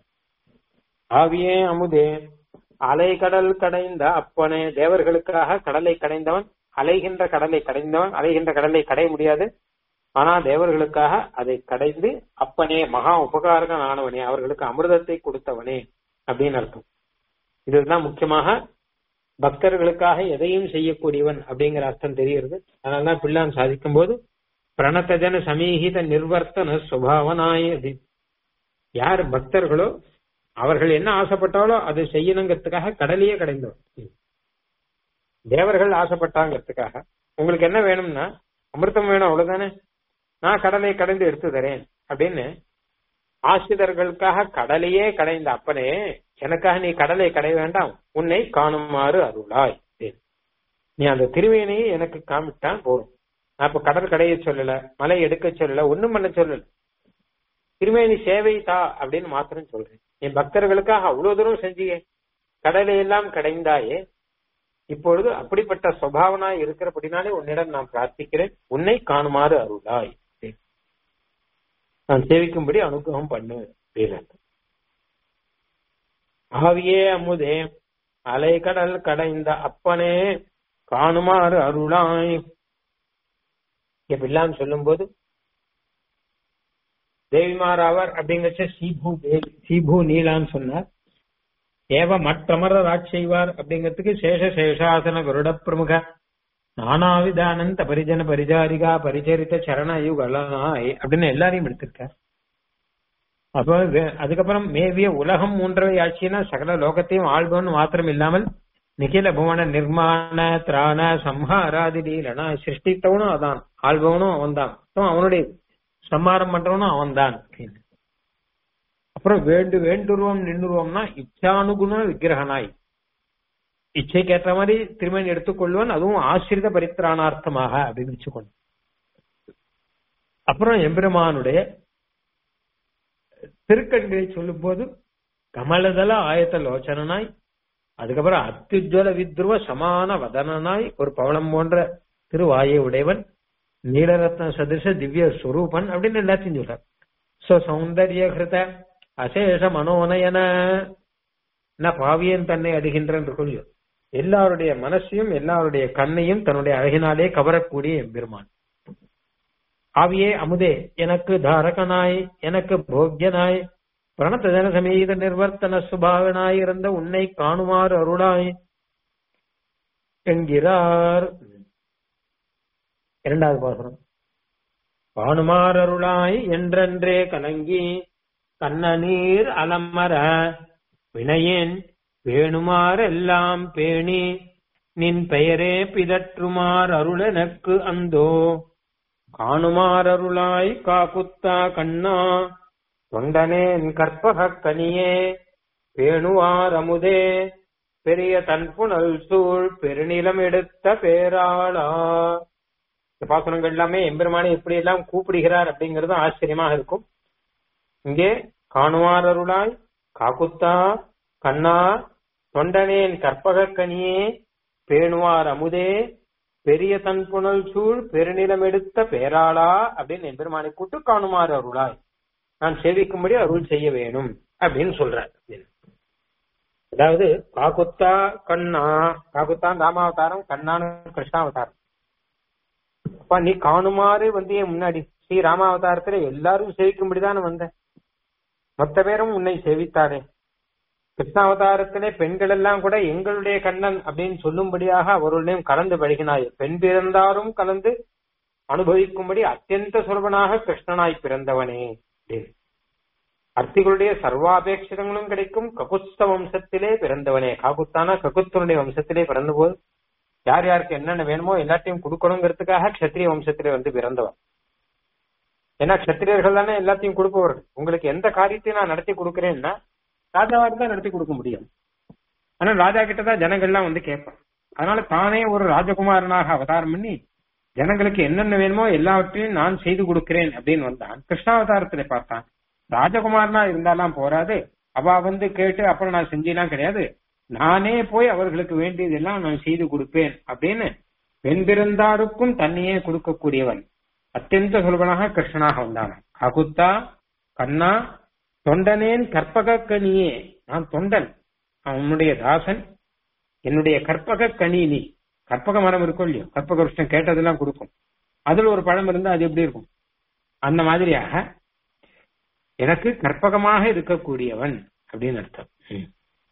ஆவியே அமுதே அலை கடல் கடைந்த அப்பனே தேவர்களுக்காக கடலை கடைந்தவன் அலைகின்ற கடலை கடைந்தவன் அலைகின்ற கடலை கடைய முடியாது ஆனா தேவர்களுக்காக அதை கடைந்து அப்பனே மகா உபகாரகன் ஆனவனே அவர்களுக்கு அமிர்தத்தை கொடுத்தவனே அப்படின்னு அர்த்தம் இதுதான் முக்கியமாக பக்தர்களுக்காக எதையும் செய்யக்கூடியவன் அப்படிங்கிற அர்த்தம் தெரிகிறது அதனாலதான் பிள்ளான் சாதிக்கும் போது பிரணத்தஜன சமீகித நிர்வர்த்தன சுபாவனாய அது யார் பக்தர்களோ அவர்கள் என்ன ஆசைப்பட்டாலோ அதை செய்யணுங்கிறதுக்காக கடலையே கடைந்தவர் தேவர்கள் ஆசைப்பட்டாங்கிறதுக்காக உங்களுக்கு என்ன வேணும்னா அமிர்தம் வேணும் அவ்வளவுதானே நான் கடலை கடைந்து எடுத்து தரேன் அப்படின்னு ஆசிரியர்களுக்காக கடலையே கடைந்த அப்பனே எனக்காக நீ கடலை கடை வேண்டாம் உன்னை காணுமாறு அருளாய் நீ அந்த திருவேணியை எனக்கு காமிட்டான் போதும் நான் இப்ப கடல் கடைய சொல்லல மலை எடுக்க சொல்லல ஒண்ணும் பண்ண சொல்லல திருமேனி சேவை தா அப்படின்னு மாத்திரம் சொல்றேன் என் பக்தர்களுக்காக அவ்வளவு தூரம் செஞ்சியே கடலை எல்லாம் கடைந்தாயே இப்பொழுது அப்படிப்பட்ட சுவாவனாய் இருக்கிறபடினாலே உன்னிடம் நான் பிரார்த்திக்கிறேன் உன்னை காணுமாறு அருளாய் நான் சேவிக்கும்படி அனுகிரகம் பண்ணு அப்படின்னு ஆவியே அமுதே அலைக்கடல் கடைந்த அப்பனே காணுமாறு அருளாய் இப்படிலாம் சொல்லும் போது தேவிமார் அவர் அப்படிங்கச்ச சீபூ தேவி சீபூ நீலான்னு சொன்னார் ஏவ மற்றமர ராட்சைவார் அப்படிங்கிறதுக்கு சேஷ சேஷாசன கருட பிரமுக நானாவிதானந்த பரிஜன பரிஜாரிகா பரிச்சரித்த சரணயுகளாய் அப்படின்னு எல்லாரையும் எடுத்திருக்கார் அப்போ அதுக்கப்புறம் மேவிய உலகம் மூன்றவை ஆட்சினா சகல லோகத்தையும் ஆள்பவன் மாத்திரம் இல்லாமல் நிகில புவன நிர்மாண திராண சம்ஹாராதி லீலனா சிருஷ்டித்தவனும் அதான் ஆள்பவனும் அவன் தான் அவனுடைய சம்மாரம் பண்றவனும் அவன் தான் அப்புறம் வேண்டு வேண்டுருவம் நின்றுருவம்னா இச்சானுகுண விக்கிரகனாய் இச்சைக்கு ஏற்ற மாதிரி திருமணி எடுத்துக்கொள்வன் அதுவும் ஆசிரித பரித்திராணார்த்தமாக அப்படின்னு வச்சுக்கொண்டு அப்புறம் எம்பெருமானுடைய திருக்கண்களை சொல்லும் போது கமலதல ஆயத்த லோச்சனாய் அதுக்கப்புறம் அத்யுஜ்வல வித்ருவ சமான வதனனாய் ஒரு பவளம் போன்ற திருவாயை உடையவன் நீலரத்ன சதிர்ஷ திவ்ய ஸ்வரூபன் அப்படின்னு எல்லாத்தையும் சொல்றார் சோ சௌந்தரிய கிருத அசேஷ மனோனயன பாவியன் தன்னை அடிகின்றன் கொள்ளியோ எல்லாருடைய மனசையும் எல்லாருடைய கண்ணையும் தன்னுடைய அழகினாலே கவரக்கூடிய எம்பெருமான் ஆவியே அமுதே எனக்கு தாரகனாய் எனக்கு போக்கியனாய் பிரணத்த ஜன சமீத நிர்வர்த்தன சுபாவனாய் இருந்த உன்னை காணுமாறு அருளாய் என்கிறார் இரண்டாவது பாசனம் காணுமாறு அருளாய் என்றென்றே கலங்கி கண்ணநீர் அலமர வினையேன் பேணுமாறெல்லாம் பேணி நின் பெயரே பிதற்றுமார் அருள் எனக்கு அந்தோ காணுமாறருளாய் காக்குத்தா கண்ணா தொண்டனேன் கற்பக கனியே பேணுவார் அமுதே பெரிய தன்புணல் சூழ் பெருநிலம் எடுத்த பேராளா இந்த பாசனங்கள் எல்லாமே எம்பெருமானை எப்படி எல்லாம் கூப்பிடுகிறார் அப்படிங்கிறது ஆச்சரியமாக இருக்கும் இங்கே காணுவார் அருளாய் காக்குத்தா கண்ணா தொண்டனேன் கற்பக கனியே பேணுவார் அமுதே பெரிய தன்புணல் சூழ் பெருநிலம் எடுத்த பேராளா அப்படின்னு எம்பெருமானை கூட்டு காணுமாறு அருளாய் நான் சேவிக்கும்படி அருள் செய்ய வேணும் அப்படின்னு சொல்றார் அதாவது காக்குத்தா கண்ணா காக்குத்தான் ராமாவதாரம் கண்ணான்னு கிருஷ்ணாவதாரம் அப்பா நீ காணுமாறு வந்து என் முன்னாடி ஸ்ரீ ராமாவதாரத்துல எல்லாரும் சேவிக்கும்படிதான் வந்தேன் மொத்த பேரும் உன்னை சேவித்தாரே கிருஷ்ணாவதாரத்திலே பெண்கள் எல்லாம் கூட எங்களுடைய கண்ணன் அப்படின்னு சொல்லும்படியாக அவர்களுடையும் கலந்து பழகினாய் பெண் பிறந்தாரும் கலந்து அனுபவிக்கும்படி அத்தியந்த சுலபனாக கிருஷ்ணனாய் பிறந்தவனே அப்படின்னு அர்த்திகளுடைய சர்வாபேட்சிதங்களும் கிடைக்கும் ககுஸ்த வம்சத்திலே பிறந்தவனே காகுத்தானா ககுத்தனுடைய வம்சத்திலே பிறந்தபோது யார் யாருக்கு என்னென்ன வேணுமோ எல்லாத்தையும் கொடுக்கணுங்கிறதுக்காக கஷத்திரிய வம்சத்திலே வந்து பிறந்தவன் ஏன்னா கஷத்திரியர்கள் தானே எல்லாத்தையும் கொடுப்பவர்கள் உங்களுக்கு எந்த காரியத்தையும் நான் நடத்தி கொடுக்கிறேன்னா ராஜாவாக தான் நடத்தி கொடுக்க முடியும் ஆனா ராஜா கிட்ட தான் ஜனங்கள்லாம் வந்து கேட்பான் அதனால தானே ஒரு ராஜகுமாரனாக அவதாரம் பண்ணி ஜனங்களுக்கு என்னென்ன வேணுமோ எல்லாவற்றையும் நான் செய்து கொடுக்கிறேன் அப்படின்னு வந்தான் கிருஷ்ணாவதாரத்துல பார்த்தான் ராஜகுமாரனா இருந்தாலாம் போராது அவ வந்து கேட்டு அப்புறம் நான் செஞ்செல்லாம் கிடையாது நானே போய் அவர்களுக்கு வேண்டியதெல்லாம் நான் செய்து கொடுப்பேன் அப்படின்னு பெண் பிறந்தாருக்கும் தன்னையே கொடுக்கக்கூடியவன் அத்தியந்த சுலபனாக கிருஷ்ணனாக வந்தான் அகுத்தா கண்ணா தொண்டனேன் கற்பக கனியே நான் தொண்டன் உன்னுடைய தாசன் என்னுடைய கற்பக கனி நீ கற்பக மரம் இருக்கும் இல்லையோ கற்பக விருஷ்ணம் கேட்டதெல்லாம் கொடுக்கும் அதுல ஒரு பழம் இருந்தா அது எப்படி இருக்கும் அந்த மாதிரியாக எனக்கு கற்பகமாக இருக்கக்கூடியவன் அப்படின்னு அர்த்தம் ம்.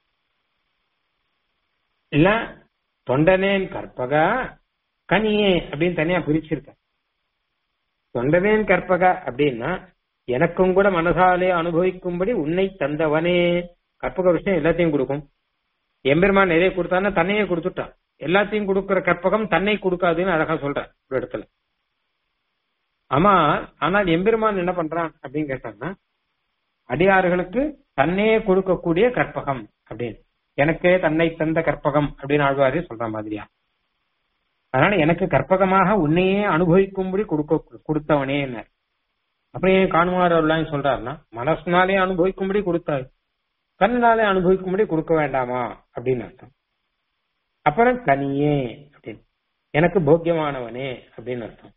இல்ல தொண்டனேன் கற்பகா கனியே அப்படின்னு தனியா பிரிச்சிருக்க தொண்டனேன் கற்பகா அப்படின்னா எனக்கும் கூட மனசாலே அனுபவிக்கும்படி உன்னை தந்தவனே கற்பக விஷயம் எல்லாத்தையும் கொடுக்கும் எம்பெருமான் எதை கொடுத்தான்னா தன்னையே கொடுத்துட்டான் எல்லாத்தையும் கொடுக்கிற கற்பகம் தன்னை கொடுக்காதுன்னு அழகா சொல்றான் ஒரு இடத்துல ஆமா ஆனால் எம்பெருமான் என்ன பண்றான் அப்படின்னு கேட்டாங்கன்னா அடியார்களுக்கு தன்னையே கொடுக்கக்கூடிய கற்பகம் அப்படின்னு எனக்கே தன்னை தந்த கற்பகம் அப்படின்னு ஆழ்வாரே சொல்ற மாதிரியா அதனால எனக்கு கற்பகமாக உன்னையே அனுபவிக்கும்படி கொடுக்க கொடுத்தவனே என்ன அப்படியே காணுமாறு அருளான்னு சொல்றாருன்னா மனசுனாலே அனுபவிக்கும்படி கொடுத்தாரு கண்ணினாலே அனுபவிக்கும்படி கொடுக்க வேண்டாமா அப்படின்னு அர்த்தம் அப்புறம் கனியே அப்படின்னு எனக்கு போக்கியமானவனே அப்படின்னு அர்த்தம்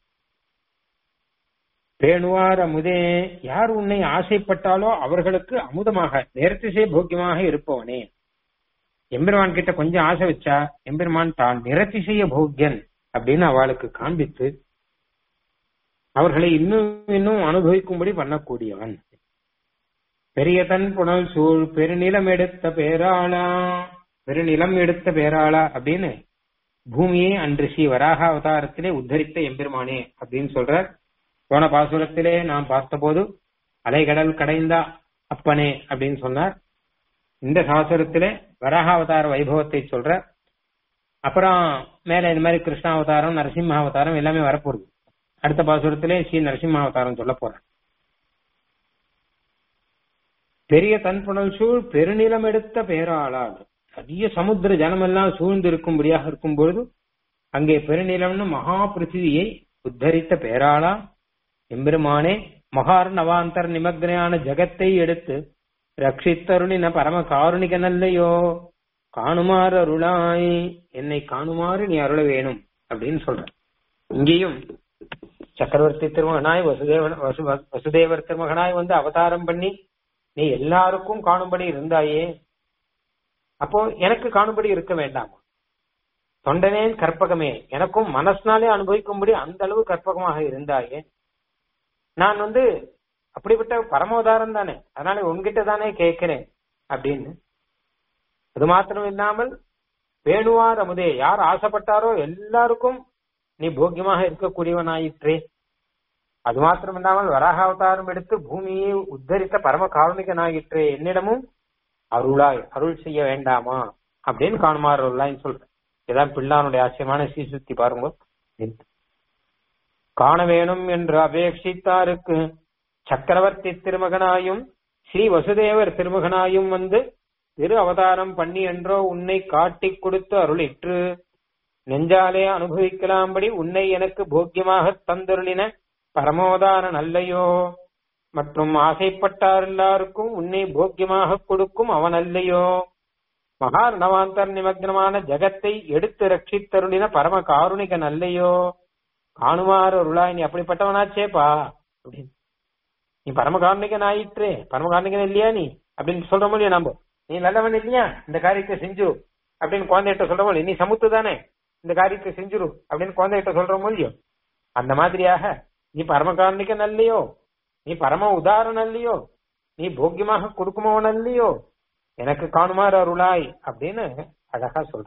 பேணுவார் அமுதே யார் உன்னை ஆசைப்பட்டாலோ அவர்களுக்கு அமுதமாக நேரத்திசை போக்கியமாக இருப்பவனே எம்பெருமான் கிட்ட கொஞ்சம் ஆசை வச்சா எம்பெருமான் தான் நிறத்திசைய போக்கியன் அப்படின்னு அவளுக்கு காண்பித்து அவர்களை இன்னும் இன்னும் அனுபவிக்கும்படி பண்ணக்கூடியவன் பெரிய தன் புனல் சூழ் பெருநிலம் எடுத்த பேராளா பெருநிலம் எடுத்த பேராளா அப்படின்னு பூமியை அன்று ஸ்ரீ வராக அவதாரத்திலே உத்தரித்த எம்பெருமானே அப்படின்னு சொல்றார் போன பாசுரத்திலே நாம் பார்த்தபோது அலைகடல் கடைந்தா அப்பனே அப்படின்னு சொன்னார் இந்த சாசுரத்திலே வராக அவதார வைபவத்தை சொல்ற அப்புறம் மேல இந்த மாதிரி கிருஷ்ணாவதாரம் நரசிம்ம அவதாரம் எல்லாமே வரப்போகுது அடுத்த பாசுரத்திலே ஸ்ரீ நரசிம்ம அவதாரம் சொல்ல போறேன் பெரிய தன்புணல் சூழ் பெருநிலம் எடுத்த பேராளாது அதிக சமுத்திர ஜனமெல்லாம் சூழ்ந்து இருக்கும்படியாக இருக்கும் பொழுது அங்கே பெருநிலம்னு மகா பிருத்திவியை உத்தரித்த பேராளா எம்பெருமானே மகார் நவாந்தர் நிமக்னையான ஜகத்தை எடுத்து ரட்சித்தருளின பரம காருணிக நல்லையோ காணுமாறு அருளாய் என்னை காணுமாறு நீ அருள வேணும் அப்படின்னு சொல்ற இங்கேயும் சக்கரவர்த்தி திருமகனாய் வசுதேவன் வசு வசுதேவர் திருமகனாய் வந்து அவதாரம் பண்ணி நீ எல்லாருக்கும் காணும்படி இருந்தாயே அப்போ எனக்கு காணும்படி இருக்க வேண்டாமா தொண்டனேன் கற்பகமே எனக்கும் மனசினாலே அனுபவிக்கும்படி அந்த அளவு கற்பகமாக இருந்தாயே நான் வந்து அப்படிப்பட்ட பரமோதாரம் தானே அதனால உன்கிட்ட தானே கேட்கிறேன் அப்படின்னு அது மாத்திரம் இல்லாமல் வேணுவார் அமுதே யார் ஆசைப்பட்டாரோ எல்லாருக்கும் நீ போக்கியமாக இருக்கக்கூடியவனாயிற்றே அது மாத்திரம் இல்லாமல் வராக அவதாரம் எடுத்து பூமியை உத்தரித்த பரம காரணிகனாயிற்றே என்னிடமும் அருளாய் அருள் செய்ய வேண்டாமா அப்படின்னு காணுமாறு அருளாய்ன்னு சொல்றேன் இதான் பிள்ளானுடைய ஆச்சரியமான சீசுத்தி பாருங்க காண வேணும் என்று அபேட்சித்தாருக்கு சக்கரவர்த்தி திருமகனாயும் ஸ்ரீ வசுதேவர் திருமகனாயும் வந்து திரு அவதாரம் பண்ணி என்றோ உன்னை காட்டிக் கொடுத்து அருளிற்று நெஞ்சாலே அனுபவிக்கலாம்படி உன்னை எனக்கு போக்கியமாக தந்தருளின பரமோதான நல்லையோ மற்றும் ஆசைப்பட்டார் எல்லாருக்கும் உன்னை போக்கியமாக கொடுக்கும் அவன் அல்லையோ மகா நவாந்தர் நிமக்னமான ஜகத்தை எடுத்து ரட்சித்தருளின பரம காருணிக நல்லையோ காணுமாறு அருளாய் நீ அப்படிப்பட்டவனாச்சேப்பா அப்படின்னு நீ பரமகாரணிகன் ஆயிற்றே பரமகாரணிகன் இல்லையா நீ அப்படின்னு சொல்ற முடியும் நம்ம நீ நல்லவன் இல்லையா இந்த காரியத்தை செஞ்சு அப்படின்னு குழந்தைகிட்ட சொல்ற முடியும் நீ சமுத்து தானே இந்த காரியத்தை செஞ்சிரு அப்படின்னு குழந்தைகிட்ட சொல்ற முடியும் அந்த மாதிரியாக நீ பரமகாரணிகன் அல்லையோ நீ பரம உதாரணம் இல்லையோ நீ போக்கியமாக கொடுக்குமவன் இல்லையோ எனக்கு காணுமாறு அருளாய் அப்படின்னு அழகா சொல்ற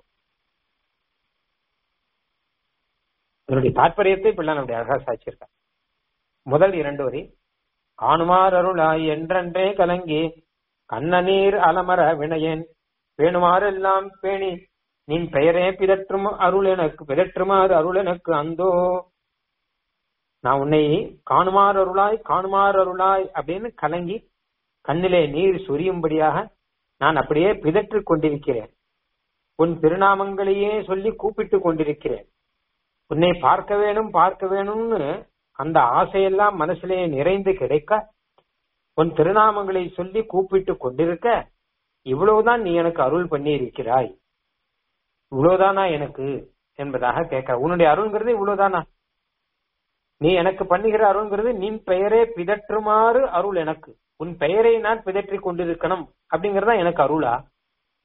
இதனுடைய தாற்பயத்தை பிள்ளை நம்முடைய அழகா சாட்சியிருக்க முதல் இரண்டு வரி காணுமாறு அருளாய் என்றென்றே கலங்கி கண்ணநீர் அலமர வினையேன் பேணுமாறு எல்லாம் பேணி நின் பெயரே பிதற்றும் அருள் எனக்கு பிதற்றுமாறு அருள் எனக்கு அந்தோ நான் உன்னை காணுமாறு அருளாய் காணுமாறு அருளாய் அப்படின்னு கலங்கி கண்ணிலே நீர் சொரியும்படியாக நான் அப்படியே பிதற்றிக் கொண்டிருக்கிறேன் உன் திருநாமங்களையே சொல்லி கூப்பிட்டு கொண்டிருக்கிறேன் உன்னை பார்க்க வேணும் பார்க்க வேணும்னு அந்த ஆசையெல்லாம் மனசிலே நிறைந்து கிடைக்க உன் திருநாமங்களை சொல்லி கூப்பிட்டு கொண்டிருக்க இவ்வளவுதான் நீ எனக்கு அருள் பண்ணி இருக்கிறாய் இவ்வளவுதானா எனக்கு என்பதாக கேட்க உன்னுடைய அருள்ங்கிறது இவ்வளவுதானா நீ எனக்கு பண்ணுகிற அருள்ங்கிறது நின் பெயரே பிதற்றுமாறு அருள் எனக்கு உன் பெயரை நான் பிதற்றி கொண்டிருக்கணும் அப்படிங்கறதா எனக்கு அருளா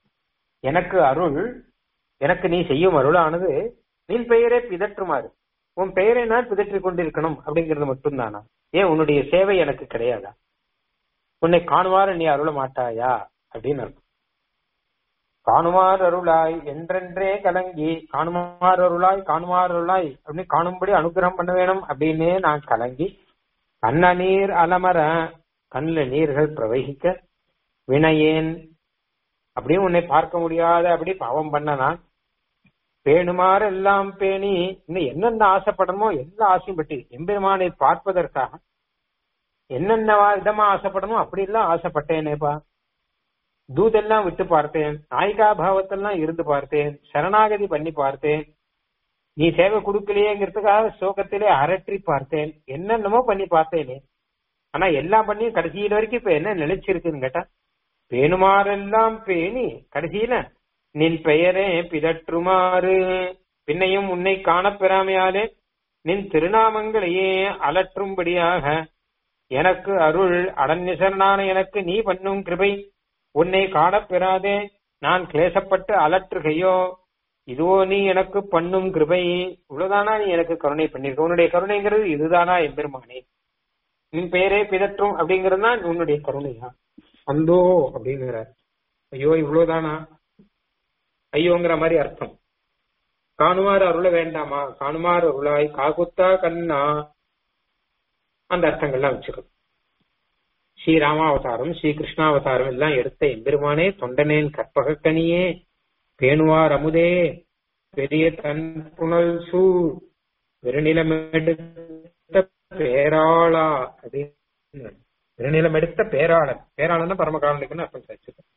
எனக்கு அருள் எனக்கு நீ செய்யும் அருளானது நின் பெயரே பிதற்றுமாறு உன் பெயரை நான் பிதற்றிக் கொண்டிருக்கணும் அப்படிங்கிறது மட்டும்தானா ஏன் உன்னுடைய சேவை எனக்கு கிடையாதா உன்னை காணுமாறு நீ அருள மாட்டாயா அப்படின்னு அர்த்தம் காணுமாறு அருளாய் என்றென்றே கலங்கி காணுமாறு அருளாய் காணுமாறு அருளாய் அப்படின்னு காணும்படி அனுகிரகம் பண்ண வேணும் அப்படின்னு நான் கலங்கி கண்ண நீர் அலமர கண்ணுல நீர்கள் பிரவகிக்க வினையேன் அப்படியும் உன்னை பார்க்க முடியாத அப்படி பாவம் பண்ண நான் பேணுமாறு எல்லாம் பேணி இன்னும் என்னென்ன ஆசைப்படணுமோ எல்லா ஆசையும் பற்றி எம்பெருமானை பார்ப்பதற்காக என்னென்ன விதமா ஆசைப்படணுமோ அப்படி எல்லாம் ஆசைப்பட்டேனேப்பா தூதெல்லாம் விட்டு பார்த்தேன் நாயிகா பாவத்தெல்லாம் இருந்து பார்த்தேன் சரணாகதி பண்ணி பார்த்தேன் நீ சேவை கொடுக்கலையேங்கிறதுக்காக சோகத்திலே அரற்றி பார்த்தேன் என்னென்னமோ பண்ணி பார்த்தேனே ஆனா எல்லாம் பண்ணி கடைசியில வரைக்கும் இப்ப என்ன நிலைச்சிருக்குன்னு கேட்டா பேணுமாறெல்லாம் பேணி கடைசியில நின் பெயரே பிதற்றுமாறு பின்னையும் உன்னை காணப்பெறாமையாலே நின் திருநாமங்களையே அலற்றும்படியாக எனக்கு அருள் அடநிசரனான எனக்கு நீ பண்ணும் கிருபை உன்னை காணப்பெறாதே நான் கிளேசப்பட்டு அலற்றுகையோ இதுவோ நீ எனக்கு பண்ணும் கிருபை இவ்வளவுதானா நீ எனக்கு கருணை பண்ணிருக்க உன்னுடைய கருணைங்கிறது இதுதானா எம்பெருமானே நின் பெயரே பிதற்றும் அப்படிங்கிறது தான் உன்னுடைய கருணையா அந்தோ அப்படிங்கிற ஐயோ இவ்வளவுதானா ஐயோங்கிற மாதிரி அர்த்தம் காணுமாறு அருள வேண்டாமா காணுமாறு அருளாய் காகுத்தா கண்ணா அந்த அர்த்தங்கள்லாம் வச்சுக்கணும் ஸ்ரீராமாவதாரம் ஸ்ரீ கிருஷ்ணாவதாரம் எல்லாம் எடுத்த எம்பெருமானே தொண்டனேன் கற்பகக்கனியே பேணுவார் அமுதே பெரிய தன் புனல் சூழ் பெருநிலமெடுத்த பேராளா அப்படின்னு பெருநிலம் எடுத்த பேராளன் பேராளன் பரமகாரனுக்குன்னு அர்த்தம் வச்சிருக்கேன்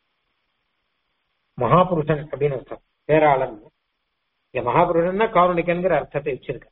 மகாபுருஷன் அப்படின்னு அர்த்தம் பேராளன் இங்க மகாபுருஷன்னா காருணிக்கன்கிற அர்த்தத்தை வச்சிருக்க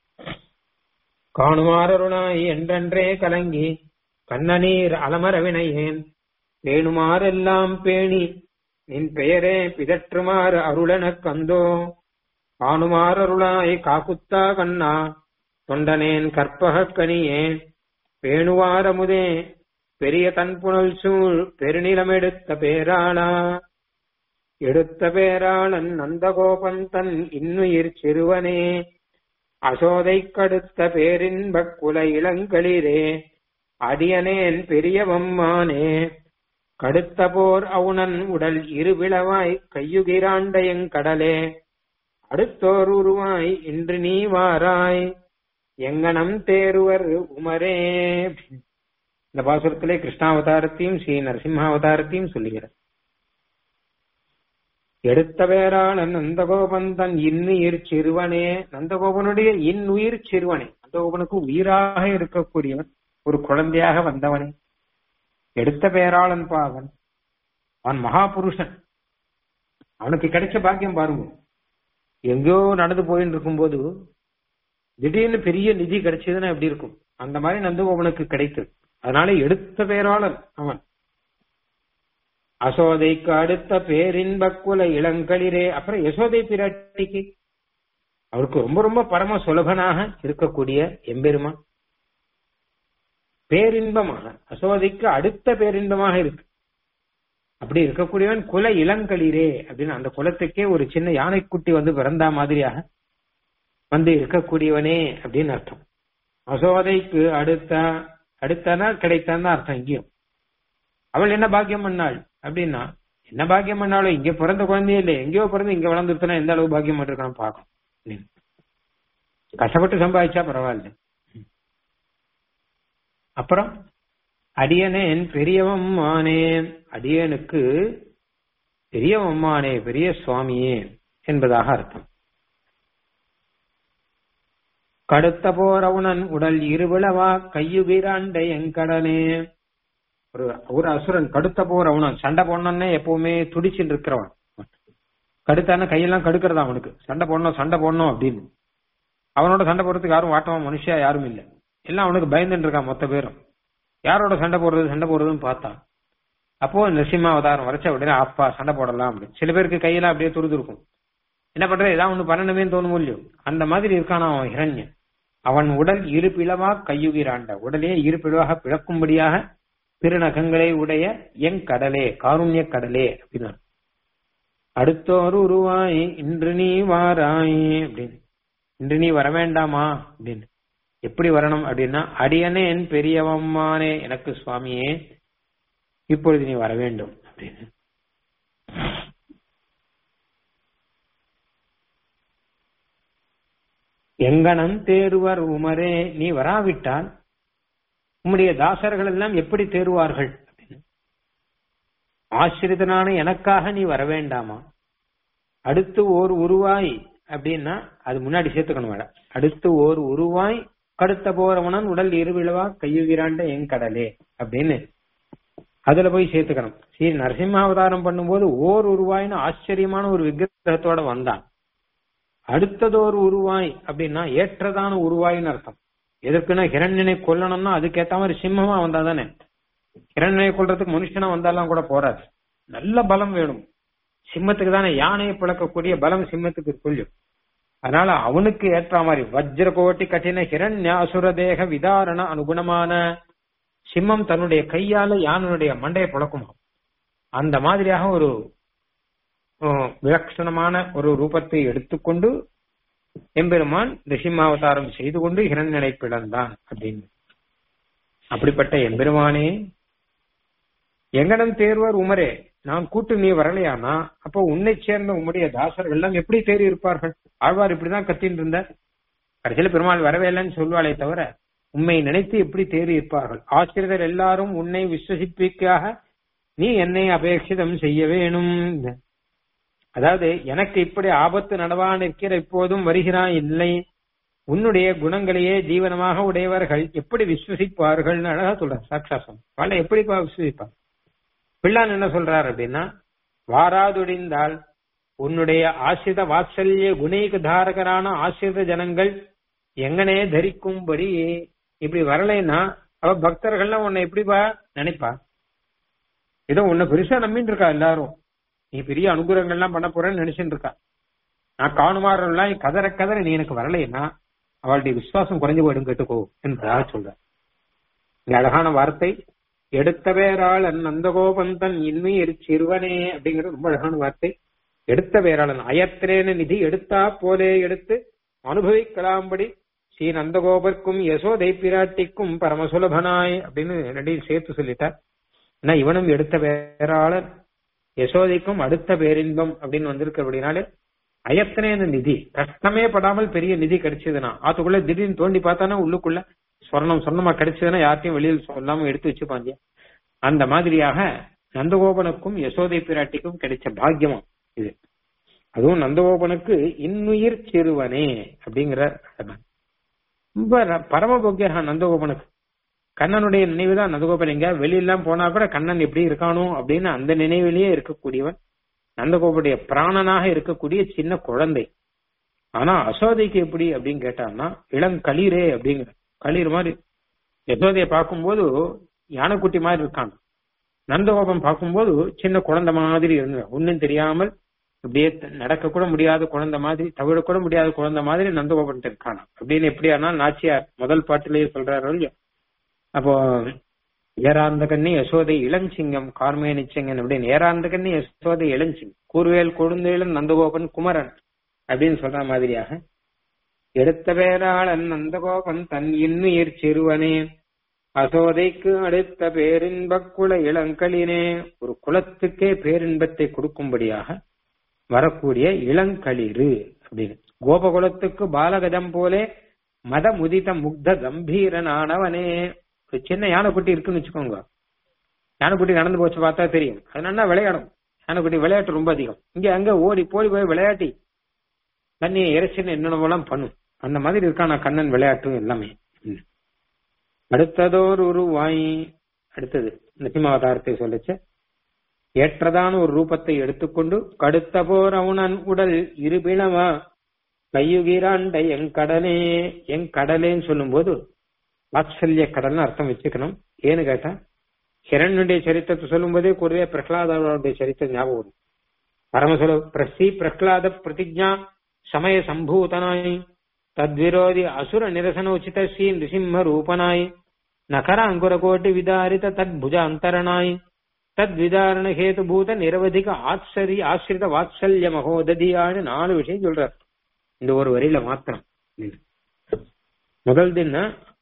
காணுமாறருணாய் என்றென்றே கலங்கி கண்ணநீர் அலமரவினையேன் பேணுமாறெல்லாம் பேணி நின் பெயரே பிதற்றுமாறு அருளனக் கந்தோ காணுமாறருளாய் காக்குத்தா கண்ணா தொண்டனேன் கற்பகக் கனியே பேணுவாரமுதே பெரிய தன்புணல் சூழ் பெருநிலமெடுத்த பேராளா எடுத்த பேராளன் நந்தகோபன் தன் இன்னுயிர் சிறுவனே அசோதைக் கடுத்த பேரின்பக் குல இளங்களிரே அடியனேன் பெரியவம்மானே கடுத்த போர் அவுணன் உடல் இருவிளவாய் கையுகிராண்டையங் கடலே அடுத்தோர் உருவாய் இன்று நீ வாராய் எங்கனம் தேருவர் உமரே இந்த பாசுரத்திலே கிருஷ்ணாவதாரத்தையும் ஸ்ரீ நரசிம்மாவதாரத்தையும் சொல்லுகிறார் எடுத்த வேறாளன் நந்தகோபன் தன் இன்னுயிர் சிறுவனே நந்தகோபனுடைய இன்னுயிர் சிறுவனே நந்தகோபனுக்கு உயிராக இருக்கக்கூடியவன் ஒரு குழந்தையாக வந்தவனே எடுத்த பேராளன் பாவன் அவன் மகாபுருஷன் அவனுக்கு கிடைச்ச பாக்கியம் பாருங்க எங்கேயோ நடந்து போயின்னு இருக்கும்போது திடீர்னு பெரிய நிதி கிடைச்சதுன்னா எப்படி இருக்கும் அந்த மாதிரி நந்தகோபனுக்கு கிடைத்தது அதனால எடுத்த பேராளன் அவன் அசோதைக்கு அடுத்த பேரின்பக்குல இளங்களிரே அப்புறம் யசோதை பிராட்டிக்கு அவருக்கு ரொம்ப ரொம்ப பரம சுலபனாக இருக்கக்கூடிய எம்பெருமான் பேரின்பமாக அசோதைக்கு அடுத்த பேரின்பமாக இருக்கு அப்படி இருக்கக்கூடியவன் குல இளங்களிரே அப்படின்னு அந்த குலத்துக்கே ஒரு சின்ன யானைக்குட்டி வந்து பிறந்தா மாதிரியாக வந்து இருக்கக்கூடியவனே அப்படின்னு அர்த்தம் அசோதைக்கு அடுத்த அடுத்தனா கிடைத்தான் அர்த்தம் இங்கேயும் அவள் என்ன பாக்கியம் பண்ணாள் அப்படின்னா என்ன பாக்கியம் பண்ணாலும் இங்க பிறந்த குழந்தையே இல்லை எங்கேயோ பிறந்து இங்க வளர்ந்துருத்தனா எந்த அளவு பாக்கியம் பண்ணிருக்கான்னு பார்க்கணும் கஷ்டப்பட்டு சம்பாதிச்சா பரவாயில்ல அப்புறம் அடியனேன் பெரியவம்மானே அடியனுக்கு பெரியவம்மானே பெரிய சுவாமியே என்பதாக அர்த்தம் கடுத்த போரவுணன் உடல் இருவிழவா கையுகிராண்ட எங்கடனே ஒரு ஒரு அசுரன் கடுத்த போர் அவனும் சண்டை போடணும்னே எப்பவுமே துடிச்சுட்டு இருக்கிறவன் கடுத்தான கையெல்லாம் கடுக்கிறதா அவனுக்கு சண்டை போடணும் சண்டை போடணும் அப்படின்னு அவனோட சண்டை போடுறதுக்கு யாரும் வாட்டமா மனுஷியா யாரும் இல்ல எல்லாம் அவனுக்கு பயந்துட்டு இருக்கான் மொத்த பேரும் யாரோட சண்டை போடுறது சண்டை போடுறதுன்னு பார்த்தா அப்போ நரசிம்ம அவதாரம் வரைச்ச உடனே அப்பா சண்டை போடலாம் அப்படின்னு சில பேருக்கு கையெல்லாம் அப்படியே துருது இருக்கும் என்ன பண்றது ஏதாவது ஒண்ணு பண்ணணுமே தோணும் இல்லையோ அந்த மாதிரி இருக்கானா அவன் இரண்யன் அவன் உடல் இரு பிளவா கையுகிறாண்ட உடலே இரு பிளவாக பிளக்கும்படியாக திருநகங்களை உடைய என் கடலே காருண்ய கடலே அப்படின்னு அடுத்தோர் உருவாய் இன்று நீ வாராய் அப்படின்னு இன்று நீ வர வேண்டாமா அப்படின்னு எப்படி வரணும் அப்படின்னா அடியனே என் பெரியவம்மானே எனக்கு சுவாமியே இப்பொழுது நீ வர வேண்டும் அப்படின்னு எங்கனம் தேர்வர் உமரே நீ வராவிட்டால் உம்முடைய தாசர்கள் எல்லாம் எப்படி தேர்வார்கள் அப்படின்னு ஆசிரிதனான எனக்காக நீ வர வேண்டாமா அடுத்து ஓர் உருவாய் அப்படின்னா அது முன்னாடி சேர்த்துக்கணும் மேடம் அடுத்து ஓர் உருவாய் கடுத்த போறவனன் உடல் இருவிழவா கையுகிறாண்ட என் கடலே அப்படின்னு அதுல போய் சேர்த்துக்கணும் சரி நரசிம்மாவதாரம் பண்ணும்போது ஓர் உருவாய்னு ஆச்சரியமான ஒரு விக்கிரகத்தோட வந்தான் அடுத்ததோர் உருவாய் அப்படின்னா ஏற்றதான உருவாய்னு அர்த்தம் எதற்குன்னா ஹிரண்யனை கொல்லணும்னா அதுக்கேத்த மாதிரி சிம்மமா வந்தா தானே ஹிரண்யனை கொல்றதுக்கு மனுஷனா வந்தாலாம் கூட போறாது நல்ல பலம் வேணும் சிம்மத்துக்கு தானே யானையை பிளக்கக்கூடிய பலம் சிம்மத்துக்கு கொள்ளும் அதனால அவனுக்கு ஏற்ற மாதிரி வஜ்ர கோட்டி கঠিன ஹிரண்ய அசுர தேக விதாரண அனுகுணமான சிம்மம் தன்னுடைய கையால யானையுடைய மண்டையை புழக்குமா அந்த மாதிரியாக ஒரு விலட்சணமான ஒரு ரூபத்தை எடுத்துக்கொண்டு எம்பெருமான் ரிஷிமாவதாரம் செய்து கொண்டு ஹிரண்யனை பிளந்தான் அப்படின்னு அப்படிப்பட்ட எம்பெருமானே எங்கடம் தேர்வர் உமரே நான் கூட்டு நீ வரலையானா அப்போ உன்னை சேர்ந்த உம்முடைய தாசர்கள் எல்லாம் எப்படி தேறி இருப்பார்கள் ஆழ்வார் இப்படிதான் கத்தின்னு இருந்தார் கடைசியில பெருமாள் வரவே இல்லைன்னு சொல்வாளே தவிர உண்மை நினைத்து எப்படி தேறி இருப்பார்கள் ஆசிரியர் எல்லாரும் உன்னை விஸ்வசிப்பிக்காக நீ என்னை அபேட்சிதம் செய்ய வேணும் அதாவது எனக்கு இப்படி ஆபத்து நடவான் இருக்கிற இப்போதும் வருகிறான் இல்லை உன்னுடைய குணங்களையே ஜீவனமாக உடையவர்கள் எப்படி விஸ்வசிப்பார்கள் அழகா சொல்ற சாட்சாசம் பல எப்படி விஸ்வசிப்பார் பிள்ளான் என்ன சொல்றார் அப்படின்னா வாராதுடிந்தால் உன்னுடைய ஆசிரித வாத்சல்ய குணீக தாரகரான ஆசிரித ஜனங்கள் எங்கனே தரிக்கும்படி இப்படி வரலைன்னா அவ பக்தர்கள்லாம் உன்னை எப்படிப்பா நினைப்பா ஏதோ உன்னை பெருசா நம்பின்னு இருக்கா எல்லாரும் நீ பெரிய அனுகிரகங்கள்லாம் பண்ண போறேன்னு நினைச்சுட்டு இருக்கா நான் காணுமாறெல்லாம் கதற கதற நீ எனக்கு வரலைன்னா அவளுடைய விசுவாசம் குறைஞ்சு போயிடும் கேட்டுக்கோ என்பதாக சொல்ற இங்க அழகான வார்த்தை எடுத்த பேராளன் நந்தகோபந்தன் இன்மையில் சிறுவனே அப்படிங்கிறது ரொம்ப அழகான வார்த்தை எடுத்த பேராளன் அயத்திரேன நிதி எடுத்தா போலே எடுத்து அனுபவிக்கலாம்படி ஸ்ரீ நந்தகோபர்க்கும் யசோதை பிராட்டிக்கும் பரமசுலபனாய் அப்படின்னு ரெண்டையும் சேர்த்து சொல்லிட்டார் ஏன்னா இவனும் எடுத்த பேராளன் யசோதைக்கும் அடுத்த பேரின்பம் அப்படின்னு வந்திருக்கு அப்படின்னாலே அயத்தனேன நிதி கஷ்டமே படாமல் பெரிய நிதி கிடைச்சதுன்னா அதுக்குள்ள திடீர்னு தோண்டி பார்த்தானா உள்ளுக்குள்ள சொர்ணம் சொர்ணமா கிடைச்சதுன்னா யார்ட்டையும் வெளியில் சொல்லாம எடுத்து வச்சுப்பாங்க அந்த மாதிரியாக நந்தகோபனுக்கும் யசோதை பிராட்டிக்கும் கிடைச்ச பாக்கியமா இது அதுவும் நந்தகோபனுக்கு இன்னுயிர் சிறுவனே அப்படிங்கிற ரொம்ப பரமபோக்கியா நந்தகோபனுக்கு கண்ணனுடைய நினைவு தான் நந்தகோபன் எங்க வெளியெல்லாம் போனா கூட கண்ணன் எப்படி இருக்கானோ அப்படின்னு அந்த நினைவிலேயே இருக்கக்கூடியவன் நந்தகோபுடைய பிராணனாக இருக்கக்கூடிய சின்ன குழந்தை ஆனா அசோதைக்கு எப்படி அப்படின்னு கேட்டான்னா இளங்களிரே அப்படிங்கிற களிர் மாதிரி யசோதைய பார்க்கும்போது யானைக்குட்டி மாதிரி இருக்காங்க நந்தகோபம் பார்க்கும்போது சின்ன குழந்தை மாதிரி இருந்த ஒன்னும் தெரியாமல் இப்படியே நடக்க கூட முடியாத குழந்தை மாதிரி தவிர கூட முடியாத குழந்தை மாதிரி நந்தகோபன் இருக்கானா அப்படின்னு எப்படி ஆனால் நாச்சியார் முதல் பாட்டிலேயே சொல்றாரு இல்லையா அப்போ ஏராந்த கண்ணி யசோதை இளஞ்சிங்கம் கார்மேனி சிங்கன் அப்படின்னு ஏராந்த கண்ணி யசோதை இளஞ்சிங்கம் கூர்வேல் கொழுந்தேளன் நந்தகோபன் குமரன் அப்படின்னு சொல்ற மாதிரியாக எடுத்த பேராளன் நந்தகோபன் தன் இன்னுயிர் சிறுவனே அசோதைக்கு அடுத்த பேரின்பக் குல இளங்களினே ஒரு குலத்துக்கே பேரின்பத்தை கொடுக்கும்படியாக வரக்கூடிய இளங்களிறு அப்படின்னு கோபகுலத்துக்கு பாலகஜம் போலே மத முதித முக்த கம்பீரனானவனே ஒரு சின்ன யானைக்குட்டி இருக்குன்னு வச்சுக்கோங்க யானைக்குட்டி நடந்து போச்சு பார்த்தா தெரியும் அது நல்லா விளையாடும் யானைக்குட்டி விளையாட்டு ரொம்ப அதிகம் இங்க அங்க ஓடி போய் போய் விளையாட்டி தண்ணி இறைச்சின்னு என்னென்னவெல்லாம் பண்ணும் அந்த மாதிரி இருக்கான கண்ணன் விளையாட்டும் எல்லாமே அடுத்ததோர் உருவாய் அடுத்தது நசிமாவதாரத்தை சொல்லிச்சு ஏற்றதான ஒரு ரூபத்தை எடுத்துக்கொண்டு கடுத்த போர் அவனன் உடல் இருபிளவா கையுகிறாண்ட என் கடலே என் கடலேன்னு சொல்லும் போது வாத்சல்ய கடல்னு அர்த்தம் வச்சுக்கணும் ஏன்னு கேட்டா ஹிரண்யுடைய சரித்திரத்தை சொல்லும் போதே கூடவே பிரகலாதனுடைய சரித்திரம் ஞாபகம் வரும் பரமசுல பிரசி பிரகலாத பிரதிஜா சமய சம்பூதனாய் தத்விரோதி அசுர நிரசன உச்சித ஸ்ரீ நிருசிம்ம ரூபனாய் நகர அங்குர கோட்டி விதாரித தத்புஜ அந்தரணாய் தத்விதாரண ஹேதுபூத நிரவதிக ஆச்சரிய ஆசிரித வாத்சல்ய மகோததியான்னு நாலு விஷயம் சொல்றார் இந்த ஒரு வரியில மாத்திரம் முதல் தின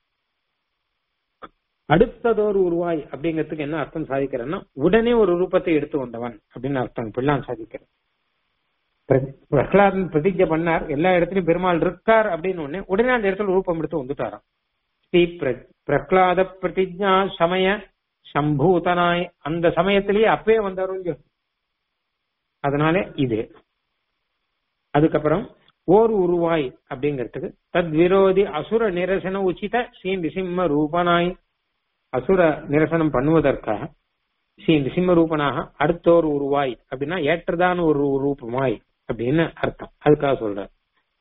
அடுத்ததோர் உருவாய் அப்படிங்கிறதுக்கு என்ன அர்த்தம் சாதிக்கிறேன்னா உடனே ஒரு ரூபத்தை எடுத்து வந்தவன் அப்படின்னு அர்த்தம் பிள்ளான் சாதிக்கிறேன் பிர- பிரகலாதன் பிரதிஜை பண்ணார் எல்லா இடத்துலயும் பெருமாள் இருக்கார் அப்படின்னு உடனே உடனே அந்த இடத்துல ரூபம் எடுத்து வந்துட்டாராம் ஸ்ரீ பிர- பிரகலாத பிரதிஜா சமய சம்பூதனாய் அந்த சமயத்திலேயே அப்பயே வந்தாரும் இல்லையோ? அதனால இது அதுக்கப்புறம் ஓர் உருவாய் அப்படிங்கிறதுக்கு தத் விரோதி அசுர நிரசன உச்சித ஸ்ரீ நிசிம்ம ரூபனாய் அசுர நிரசனம் பண்ணுவதற்காக ஸ்ரீ நிசிம்ம ரூபனாக அடுத்தோர் உருவாய் அப்படின்னா ஏற்றதான ஒரு ரூபமாய் அப்படின்னு அர்த்தம் அதுக்காக சொல்றார்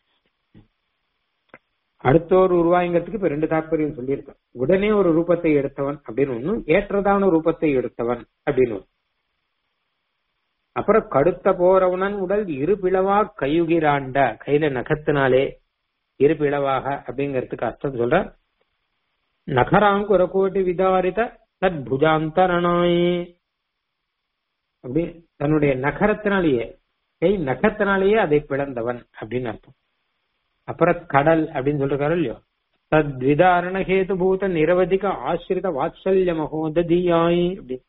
அடுத்தோர் உருவாய்ங்கிறதுக்கு இப்ப ரெண்டு தாற்பயம் சொல்லியிருக்கேன் உடனே ஒரு ரூபத்தை எடுத்தவன் அப்படின்னு ஒண்ணு ஏற்றதான ரூபத்தை எடுத்தவன் அப்படின்னு ஒண்ணு அப்புறம் கடுத்த போறவனன் உடல் இரு பிளவா கையுகிராண்ட கையில நகத்தினாலே இரு பிளவாக அப்படிங்கிறதுக்கு அர்த்தம் சொல்ற நகராங்குர கோட்டி விதாரித தத் புஜாந்தரணாயே அப்படி தன்னுடைய நகரத்தினாலேயே கை நகத்தினாலேயே அதை பிளந்தவன் அப்படின்னு அர்த்தம் அப்புறம் கடல் அப்படின்னு சொல்றாரு இல்லையோ தத் விதாரண ஹேது பூத நிரவதிக ஆசிரித வாத்சல்ய மகோததியாய் அப்படி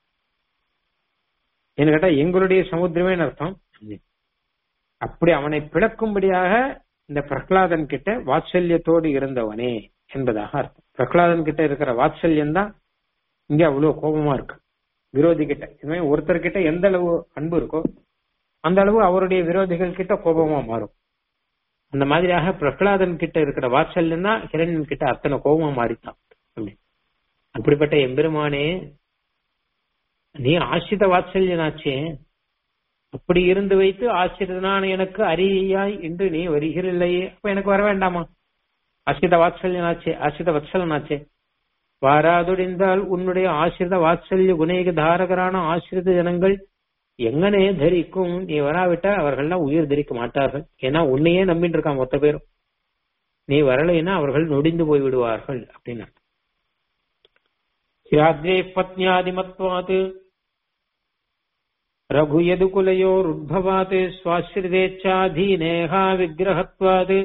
என்ன கேட்டா எங்களுடைய சமுத்திரமே அர்த்தம் அப்படி அவனை பிளக்கும்படியாக இந்த பிரகலாதன் கிட்ட வாத்சல்யத்தோடு இருந்தவனே என்பதாக அர்த்தம் பிரகலாதன் கிட்ட இருக்கிற வாத்சல்யம் தான் இங்க அவ்வளவு கோபமா இருக்கு விரோதி கிட்ட இதுவே ஒருத்தர் கிட்ட எந்த அளவு அன்பு இருக்கோ அந்த அளவு அவருடைய விரோதிகள் கிட்ட கோபமா மாறும் அந்த மாதிரியாக பிரகலாதன் கிட்ட இருக்கிற வாத்சல்யம் தான் ஹிரண்யன் கிட்ட அத்தனை கோபமா மாறித்தான் அப்படி அப்படிப்பட்ட எம்பெருமானே நீ ஆசிரித வாத்சல்யனாச்சே அப்படி இருந்து வைத்து ஆசிரியனான எனக்கு அரியாய் என்று நீ வருகிறல்லையே அப்ப எனக்கு வர வேண்டாமா ஆசிரித வாத்சல்யனாச்சே ஆசிரித வத்சலனாச்சே வாராதொடிந்தால் உன்னுடைய ஆசிரித வாத்சல்ய குணேக தாரகரான ஆசிரித ஜனங்கள் எங்கனே தரிக்கும் நீ வராவிட்டா அவர்கள்லாம் உயிர் தரிக்க மாட்டார்கள் ஏன்னா உன்னையே நம்பிட்டு இருக்கான் மொத்த பேரும் நீ வரலைன்னா அவர்கள் நொடிந்து போய் விடுவார்கள் அப்படின்னு சிராத்ரே பத்னியாதிமத்வாத் ரகு யதுகுலயோருத்பவாத் ஸ்வாஸ்ரிதேச்சாதீனேகா விக்கிரகத்வாத்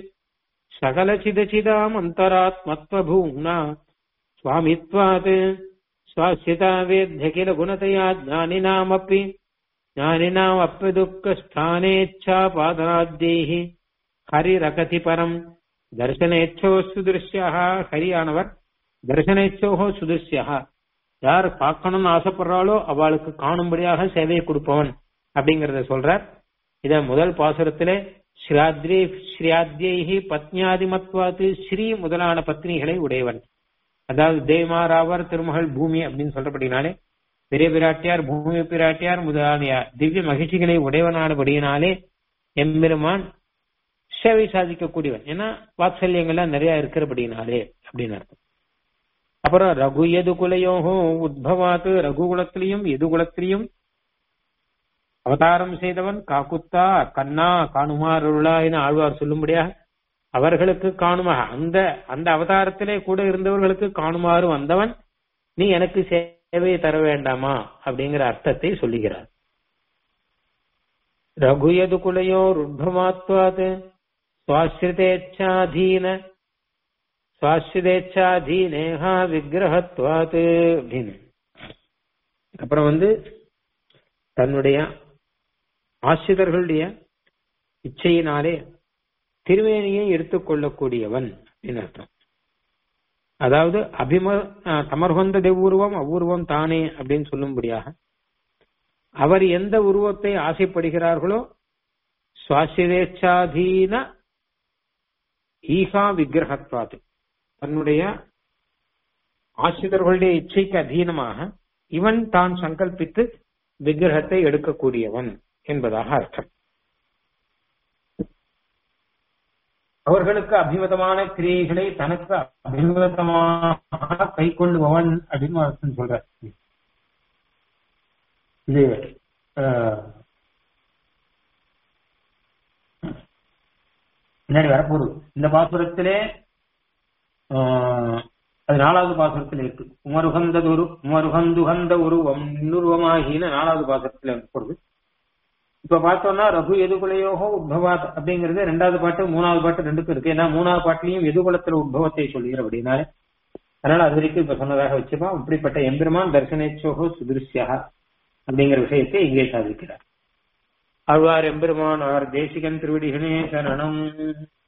सकलचिदचिदामन्तरात्मत्वभूम्ना स्वामित्वात् स्वास्यता वेद्य किल गुणतया ज्ञानिनामपि ज्ञानिनामप्य दुःखस्थानेच्छापादनाद्यैः हरिरकति परम् தர்சனேச்சோ சுதிருஷ்யா ஹரியானவர் தர்சனேச்சோ சுதிருஷ்யா யார் பார்க்கணும்னு ஆசைப்படுறாளோ அவளுக்கு காணும்படியாக சேவையை கொடுப்பவன் அப்படிங்கறத சொல்றார் இத முதல் பாசுரத்திலே ஸ்ரீயாத்ரி ஸ்ரீயாத்யைஹி பத்னியாதிமத்வாத்து ஸ்ரீ முதலான பத்னிகளை உடையவன் அதாவது தேவமாராவர் திருமகள் பூமி அப்படின்னு சொல்றபடினாலே பெரிய பிராட்டியார் பூமி பிராட்டியார் முதலான திவ்ய மகிழ்ச்சிகளை உடையவனானபடியினாலே எம்பெருமான் சேவை சாதிக்கக்கூடியவன் ஏன்னா வாத்சல்யங்கள்லாம் நிறைய இருக்கிறபடினாலே அப்படின்னு அர்த்தம் அப்புறம் ரகு எது குலையோகோ உத்பவாத்து ரகு குலத்திலையும் எது குலத்திலையும் அவதாரம் செய்தவன் காக்குத்தா கண்ணா காணுமாருளா என ஆழ்வார் சொல்லும்படியாக அவர்களுக்கு காணுமாக அந்த அந்த அவதாரத்திலே கூட இருந்தவர்களுக்கு காணுமாறு வந்தவன் நீ எனக்கு சேவை தர வேண்டாமா அப்படிங்கிற அர்த்தத்தை சொல்லுகிறார் ரகுயது குலையோர் உத்பவாத்வாத் சுவாசிரிதேச்சாதீன சுவாசிரிதேச்சாதீனேகா விக்கிரகத்வாத் அப்படின்னு அப்புறம் வந்து தன்னுடைய ஆசிரியர்களுடைய இச்சையினாலே திருவேணியை எடுத்துக்கொள்ளக்கூடியவன் அப்படின்னு அர்த்தம் அதாவது அபிம தமர்கொந்த தெவ்வுருவம் அவ்வுருவம் தானே அப்படின்னு சொல்லும்படியாக அவர் எந்த உருவத்தை ஆசைப்படுகிறார்களோ சுவாசிரேச்சாதீன ஈகா விக்கிரகத்வாது தன்னுடைய ஆசிரியர்களுடைய இச்சைக்கு அதீனமாக இவன் தான் சங்கல்பித்து விக்கிரகத்தை எடுக்கக்கூடியவன் என்பதாக அர்த்தம் அவர்களுக்கு அபிமதமான கிரியைகளை தனக்கு அபிமதமாக கை கொள்ளுபவன் அப்படின்னு அர்த்தம் சொல்ற இது பின்னாடி வரப்போகுது இந்த பாசுரத்திலே அது நாலாவது பாசுரத்தில் இருக்கு உமருகந்ததுரு உமருகந்துகந்த உருவம் இன்னுருவமாகின நாலாவது பாசுரத்தில் போடுது இப்ப பார்த்தோம்னா ரகு எதுகுலையோகோ உத்பவாத் அப்படிங்கிறது ரெண்டாவது பாட்டு மூணாவது பாட்டு ரெண்டுக்கும் இருக்கு ஏன்னா மூணாவது பாட்டுலயும் எதுகுலத்துல உத்பவத்தை சொல்லுகிற அப்படின்னாலே அதனால அது வரைக்கும் இப்ப சொன்னதாக வச்சுப்போம் இப்படிப்பட்ட எம்பெருமான் தர்சனேச்சோகோ சுதிருஷ்யா அப்படிங்கிற விஷயத்தை இங்கே சாதிக்கிறார் ஆழ்வார் எம்பெருமான் ஆர் தேசிகன் திருவடிகளே சரணம்